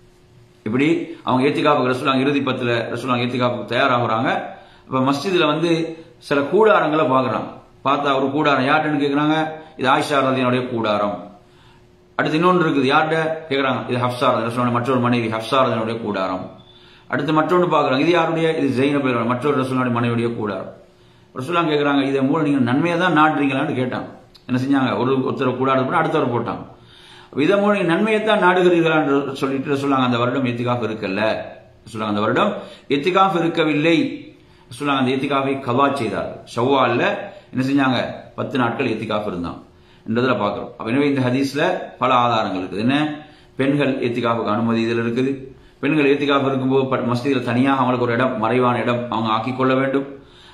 இப்படி அவங்க ஏத்திகாப்புக்கு ரசூலாங்க இறுதி பத்துல ரசூலாங்க ஏத்திகாப்புக்கு தயாராகிறாங்க இப்ப மஸ்ஜிதுல வந்து சில கூடாரங்களை பாக்குறாங்க பார்த்தா ஒரு கூடாரம் யார்கிட்டன்னு கேட்கறாங்க இது ஆயிஷா ரதியனுடைய கூடாரம் அடுத்து இன்னொன்று இருக்குது யார்கிட்ட கேட்கறாங்க இது ஹப்சார் ரசூலோட மற்றொரு மனைவி ஹப்சார் ரதியனுடைய கூடாரம் அடுத்து மற்றொன்று பாக்குறாங்க இது யாருடைய இது ஜெயினப் மற்றொரு ரசூலுடைய மனைவியுடைய கூடாரம் ரசூலாம் கேட்கறாங்க இதை மூலம் நீங்க நன்மையை தான் நாடுறீங்களான்னு கேட்டாங்க என்ன செஞ்சாங்க ஒரு ஒருத்தர் கூடாரம் அடுத்தவர் போட்டாங்க இதை மூலம் நீங்க நன்மையைத்தான் நாடுகிறீர்களான்னு சொல்லிட்டு சொல்லாங்க அந்த வருடம் எத்திகாஃப் இருக்கல்ல சொல்லாங்க அந்த வருடம் எத்திகாஃப் இருக்கவில்லை சொல்லாங்க அந்த எத்திகாஃபை கவா செய்தார் ஷவ்வால்ல என்ன செஞ்சாங்க பத்து நாட்கள் எத்திகாஃப் இருந்தான் என்றதுல பாக்குறோம் எனவே இந்த ஹதீஸ்ல பல ஆதாரங்கள் இருக்குது என்ன பெண்கள் எத்திகாஃபுக்கு அனுமதி இதில் இருக்குது பெண்கள் ஏத்திகாப்பு இருக்கும்போது மஸ்ஜிதில் தனியாக அவங்களுக்கு ஒரு இடம் மறைவான இடம் அவங்க ஆக்கிக் கொள்ள வேண்டும்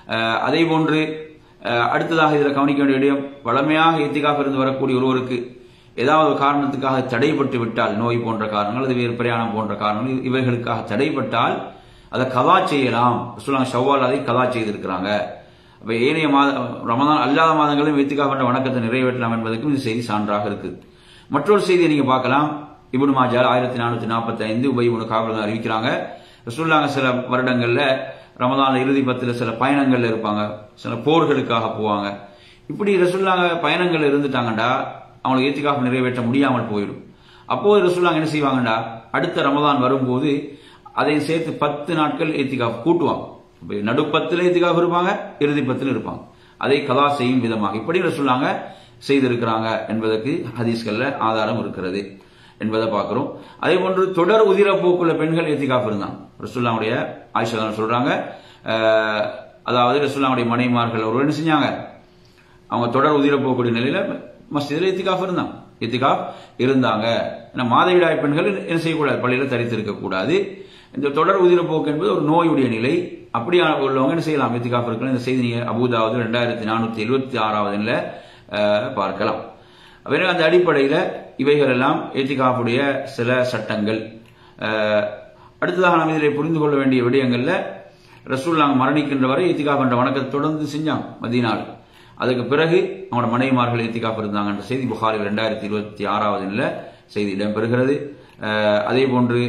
அதே போன்று அடுத்ததாக இதில் கவனிக்க வேண்டிய இடம் வளமையாக ஏத்திகாப்பு இருந்து வரக்கூடிய ஒருவருக்கு ஏதாவது ஒரு காரணத்துக்காக தடைப்பட்டு விட்டால் நோய் போன்ற காரணங்கள் அது வேறு பிரயாணம் போன்ற காரணங்கள் இவைகளுக்காக தடைப்பட்டால் அதை கதா செய்யலாம் சொல்லுவாங்க ஷவ்வால் அதை கதா செய்திருக்கிறாங்க அப்ப ஏனைய மாத ரமதான் அல்லாத மாதங்களும் எத்திகாஃப் என்ற வணக்கத்தை நிறைவேற்றலாம் என்பதற்கும் இந்த செய்தி சான்றாக இருக்குது மற்றொரு செய்தியை நீங்க பார்க்கலாம் இபுன் மாஜால் ஆயிரத்தி நானூத்தி நாற்பத்தி ஐந்து உபயமுனு காவல் அறிவிக்கிறாங்க ரசூல்லாங்க சில வருடங்கள்ல ரமதான் இறுதி பத்துல சில பயணங்கள்ல இருப்பாங்க சில போர்களுக்காக போவாங்க இப்படி ரசூல்லாங்க பயணங்கள் இருந்துட்டாங்கடா அவங்களுக்கு ஏத்திகாஃப் நிறைவேற்ற முடியாமல் போயிடும் அப்போது ரசூல்லாங்க என்ன செய்வாங்கடா அடுத்த ரமதான் வரும்போது அதையும் சேர்த்து பத்து நாட்கள் ஏத்திகாஃப் கூட்டுவாங்க இப்ப நடுப்பத்தில் ஏத்திகாஃப் இருப்பாங்க இறுதி பத்தில் இருப்பாங்க அதை கலா செய்யும் விதமாக இப்படி ரசூல்லாங்க செய்திருக்கிறாங்க என்பதற்கு ஹதீஸ்கள்ல ஆதாரம் இருக்கிறது என்பதை பார்க்கிறோம் அதே போன்று தொடர் உதிர போக்குள்ள பெண்கள் ஏத்திகாஃப் இருந்தாங்க ரசூல்லாவுடைய ஆயிஷா சொல்றாங்க அஹ், அதாவது ரசூல்லாவுடைய மனைமார்கள் ஒரு என்ன செஞ்சாங்க அவங்க தொடர் உதிர போகக்கூடிய நிலையில மஸ்ஜிதில் இத்திகாஃப் இருந்தாங்க இத்திகாஃப் இருந்தாங்க ஏன்னா மாதவிடாய் பெண்கள் என்ன செய்யக்கூடாது பள்ளியில தரித்து இருக்கக்கூடாது இந்த தொடர் உதிர போக்கு என்பது ஒரு நோயுடைய நிலை அப்படியா உள்ளவங்க என்ன செய்யலாம் இத்திகாஃப் இருக்கலாம் இந்த செய்தி நீங்க அபுதாவது ரெண்டாயிரத்தி நானூத்தி எழுபத்தி ஆறாவதுல பார்க்கலாம் எனவே அந்த அடிப்படையில இவைகள் எல்லாம் ஏத்திகாஃபுடைய சில சட்டங்கள் அஹ், அடுத்ததாக நாம் இதில் புரிந்து கொள்ள வேண்டிய விடயங்கள்ல ரசூல்லாங்க மரணிக்கின்ற வரை இத்திகாஃப் என்ற வணக்கத்தை தொடர்ந்து செஞ்சாங்க மதீனாவில் அதுக்கு பிறகு அவனோட மனைவிமார்கள் இத்திகாஃப் இருந்தாங்க என்ற செய்தி புகாரி ரெண்டாயிரத்தி இருபத்தி ஆறாவது செய்தி இடம்பெறுகிறது அஹ், அதே போன்று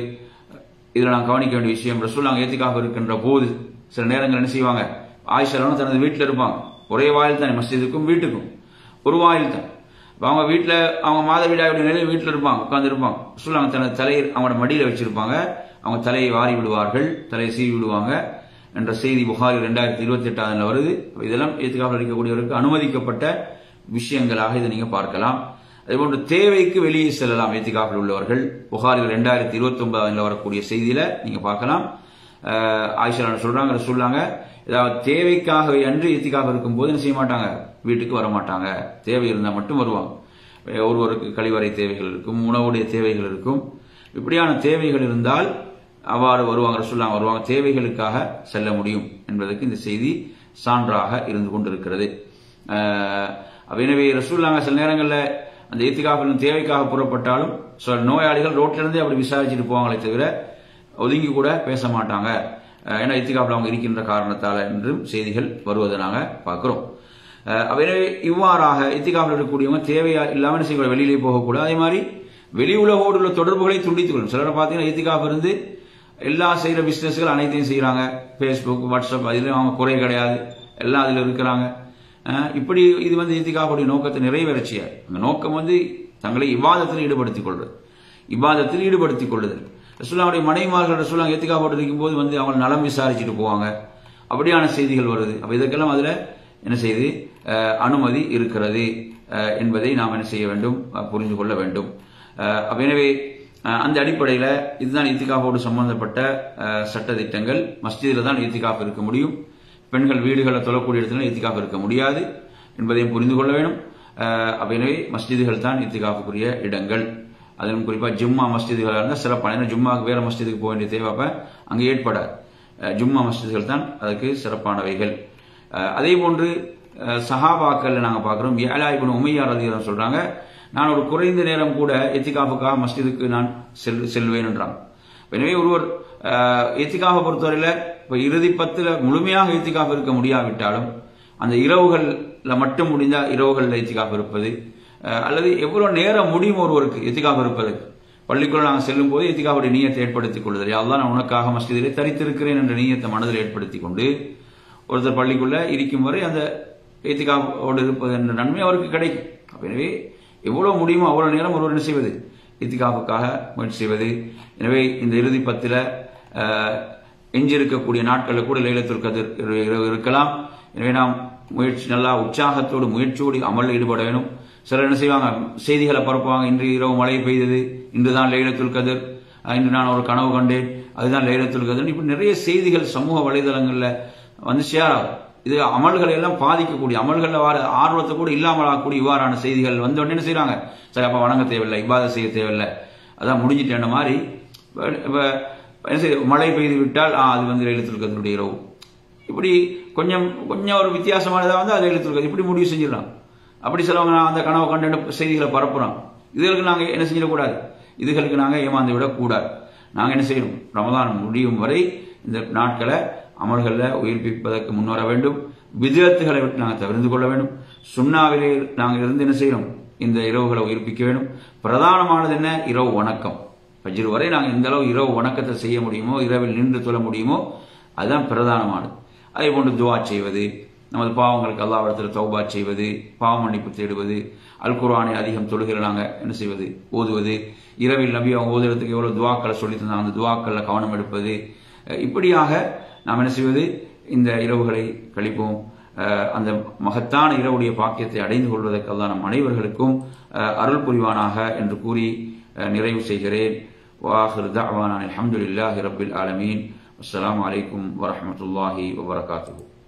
இதுல நான் கவனிக்க வேண்டிய விஷயம் ரசூல்லாங்க ஏத்திகாஃப் இருக்கின்ற போது சில நேரங்கள் என்ன செய்வாங்க ஆயிஷாலும் தனது வீட்டில் இருப்பாங்க ஒரே வாயில் தானே மஸ்ஜிதுக்கும் வீட்டுக்கும் ஒரு வாயில் தான் இப்ப அவங்க வீட்டில் அவங்க மாதவிடாயுடைய நிலையில் வீட்டில் இருப்பாங்க உட்கார்ந்து இருப்பாங்க ரசூல்லாங்க தனது தலையை அவங்களோட மடியில வச்சிருப்பாங்க அவங்க தலையை வாரி விடுவார்கள் தலையை சீவி விடுவாங்க என்ற செய்தி புகாரி ரெண்டாயிரத்தி இருபத்தி எட்டாவதுல வருது அப்ப இதெல்லாம் ஏத்துக்காமல் இருக்கக்கூடியவருக்கு அனுமதிக்கப்பட்ட விஷயங்களாக இதை நீங்க பார்க்கலாம் அதேபோன்று தேவைக்கு வெளியே செல்லலாம் ஏத்திகாப்பில் உள்ளவர்கள் புகாரில் ரெண்டாயிரத்தி இருபத்தி ஒன்பதாவதுல வரக்கூடிய செய்தியில நீங்க பார்க்கலாம் அஹ், ஆயிஷா சொல்றாங்க சொல்லாங்க ஏதாவது தேவைக்காகவே அன்று ஏத்திக்காக இருக்கும் போது என்ன செய்ய மாட்டாங்க வீட்டுக்கு வர மாட்டாங்க தேவை இருந்தால் மட்டும் வருவாங்க அஹ், ஒருவருக்கு கழிவறை தேவைகள் இருக்கும் உணவுடைய தேவைகள் இருக்கும் இப்படியான தேவைகள் இருந்தால் அவ்வாறு வருவாங்க ரசூல்லாம் வருவாங்க தேவைகளுக்காக செல்ல முடியும் என்பதற்கு இந்த செய்தி சான்றாக இருந்து கொண்டிருக்கிறது அஹ், அப்ப எனவே ரசூல்லாங்க சில நேரங்களில் அந்த ஏத்திகாப்பிலும் தேவைக்காக புறப்பட்டாலும் சில நோயாளிகள் ரோட்ல இருந்தே அப்படி விசாரிச்சுட்டு போவாங்களே தவிர ஒதுங்கி கூட பேச மாட்டாங்க அஹ், ஏன்னா இத்திகாப்பில் அவங்க இருக்கின்ற காரணத்தால என்றும் செய்திகள் வருவதை நாங்க பார்க்கிறோம் அஹ், அப்ப எனவே இவ்வாறாக இத்திகாப்பில் இருக்கக்கூடியவங்க தேவையா இல்லாம என்ன செய்யக்கூடாது வெளியிலே போகக்கூடாது அதே மாதிரி வெளி உலகோடு உள்ள தொடர்புகளை துண்டித்துக் கொள்ளும் சிலரை பார்த்தீங்கன்னா இத்திகாப் இருந்து எல்லா செய்யற பிசினஸ்கள் அனைத்தையும் செய்யறாங்க ஃபேஸ்புக் வாட்ஸ்அப் அதிலும் அவங்க குறை கிடையாது எல்லாம் அதுல இருக்கிறாங்க அஹ் இப்படி இது வந்து இத்திகாப்புடைய நோக்கத்தை நிறைவேறச்சியா அந்த நோக்கம் வந்து தங்களை இவ்வாதத்தில் ஈடுபடுத்திக் கொள்வது இவ்வாதத்தில் ஈடுபடுத்திக் கொள்ளுதல் ரசூலாவுடைய மனைவிமார்கள் ரசூலா எத்திகா போட்டு இருக்கும் போது வந்து அவங்க நலம் விசாரிச்சுட்டு போவாங்க அப்படியான செய்திகள் வருது அப்ப இதற்கெல்லாம் அதுல என்ன செய்து அஹ், அனுமதி இருக்கிறது அஹ், என்பதை நாம் என்ன செய்ய வேண்டும் அஹ், புரிந்து கொள்ள வேண்டும் அஹ், அப்ப எனவே அஹ், அந்த அடிப்படையில இதுதான் இத்திகாஃபோடு சம்பந்தப்பட்ட அஹ், சட்டதிட்டங்கள் மஸ்ஜிதில் தான் இத்திகாஃப் இருக்க முடியும் பெண்கள் வீடுகளை தொழக்கூடிய இடத்துல இத்திகாஃப் இருக்க முடியாது என்பதையும் புரிந்து கொள்ள வேண்டும் அஹ், அப்ப எனவே மஸ்ஜிதுகள் தான் இத்திகாஃபுக்குரிய இடங்கள் அதிலும் குறிப்பா ஜும்மா மஸ்ஜிதுகளாக இருந்தால் சிறப்பான ஏன்னா ஜும்மாவுக்கு வேற மஸ்ஜிதுக்கு போக வேண்டிய தேவை அப்ப அங்கே ஏற்படாது அஹ், ஜும்மா மஸ்ஜிதுகள் தான் அதுக்கு சிறப்பானவைகள் அஹ், அதே போன்று அஹ், சஹாபாக்கள் நாங்க பார்க்கிறோம் ஏழா இப்னு உமையா ரதியம் சொல்றாங்க நான் ஒரு குறைந்த நேரம் கூட எத்திகாஃபுக்காக மஸ்ஜிதுக்கு நான் செல் செல்வேன் என்றாங்க எனவே ஒருவர் எத்திகாக பொறுத்தவரையில இப்ப இறுதி பத்துல முழுமையாக எத்திகாஃப் இருக்க முடியாவிட்டாலும் அந்த இரவுகள்ல மட்டும் முடிந்தா இரவுகள்ல எத்திகாஃப் இருப்பது அஹ், அல்லது எவ்வளவு நேரம் முடியும் ஒருவருக்கு எத்திகாஃப் இருப்பதற்கு பள்ளிக்குள்ள நாங்கள் செல்லும் போது எத்திகாவுடைய நீயத்தை ஏற்படுத்திக் கொள்ளுதல் அதான் நான் உனக்காக மஸ்ஜிதிலே தரித்திருக்கிறேன் என்ற நீயத்தை மனதில் ஏற்படுத்திக் கொண்டு ஒருத்தர் பள்ளிக்குள்ள இருக்கும் வரை அந்த ஏத்திகாவோடு இருப்பது என்ற நன்மை அவருக்கு கிடைக்கும் அப்ப எனவே எவ்வளவு முடியுமோ அவ்வளவு நேரம் ஒருவர் என்ன செய்வது இத்திகாவுக்காக முயற்சி செய்வது எனவே இந்த இறுதி பத்தில அஹ், எஞ்சியிருக்கக்கூடிய நாட்களில் கூட லைலத்துல் கதிர் இரவு இரவு இருக்கலாம் எனவே நாம் முயற்சி நல்லா உற்சாகத்தோடு முயற்சியோடு அமலில் ஈடுபட வேணும் சிலர் என்ன செய்வாங்க செய்திகளை பரப்புவாங்க இன்று இரவு மழை பெய்தது இன்றுதான் லைலத்துல் கதிர் அஹ், இன்று நான் ஒரு கனவு கண்டேன் அதுதான் லைலத்துல் கதிர் இப்படி நிறைய செய்திகள் சமூக வலைதளங்கள்ல வந்து சேராது இது அமல்களை எல்லாம் பாதிக்கக்கூடிய அமல்கள்ல வர ஆர்வத்தை கூட இல்லாமல் ஆகக்கூடிய இவ்வாறான செய்திகள் வந்த உடனே என்ன செய்றாங்க சரி அப்ப வணங்க தேவையில்லை இபாத செய்ய தேவையில்லை அதான் முடிஞ்சிட்டேன் மாதிரி இப்ப- இப்ப என்ன செய்ய மழை பெய்து விட்டால் ஆ, அது வந்து லைலத்துல் கதிருடைய இரவு இப்படி கொஞ்சம் கொஞ்சம் ஒரு வித்தியாசமானதா வந்து அது லைலத்துல் கதிர் இப்படி முடிவு செஞ்சிடலாம் அப்படி சிலவங்க நான் அந்த கனவு கண்ட செய்திகளை பரப்புறான் இதுகளுக்கு நாங்கள் என்ன செஞ்சிடக்கூடாது இதுகளுக்கு நாங்கள் ஏமாந்து விடக்கூடாது நாங்கள் என்ன செய்யணும் ரமதான் முடியும் வரை இந்த நாட்களை அமல்களில் உயிர்ப்பிப்பதற்கு முன்வர வேண்டும் விதத்துகளை விட்டு நாங்கள் தவிர்த்து கொள்ள வேண்டும் சுண்ணாவிலே நாங்கள் இருந்து என்ன செய்யணும் இந்த இரவுகளை உயிர்ப்பிக்க வேண்டும் பிரதானமானது என்ன இரவு வணக்கம் பஜ்ர் வரை நாங்கள் எந்த அளவு இரவு வணக்கத்தை செய்ய முடியுமோ இரவில் நின்று தொழ முடியுமோ அதுதான் பிரதானமானது அதே போன்று துவா செய்வது நமது பாவங்களுக்கு அல்லாவிடத்தில் தௌபா செய்வது பாவ மன்னிப்பு தேடுவது அல் குர்ஆனை அதிகம் தொழுகிற நாங்கள் என்ன செய்வது ஓதுவது இரவில் நபி அவங்க ஓதுறதுக்கு எவ்வளவு துவாக்களை சொல்லி தந்தாங்க அந்த துவாக்களில் கவனம் எடுப்பது அஹ் இப்படியாக நாம் என்ன செய்வது இந்த இரவுகளை கழிப்போம் அஹ் அந்த மகத்தான இரவுடைய பாக்கியத்தை அடைந்து கொள்வதற்கெல்லாம் நம் அனைவர்களுக்கும் அஹ் அருள் புரிவானாக என்று கூறி அஹ் நிறைவு செய்கிறேன் வாஹிர் தஅவானா அல்ஹம்துலில்லாஹி ரப்பில் ஆலமீன் அஸ்ஸலாமு அலைக்கும் வரஹ்மத்துல்லாஹி வபரகாத்துஹு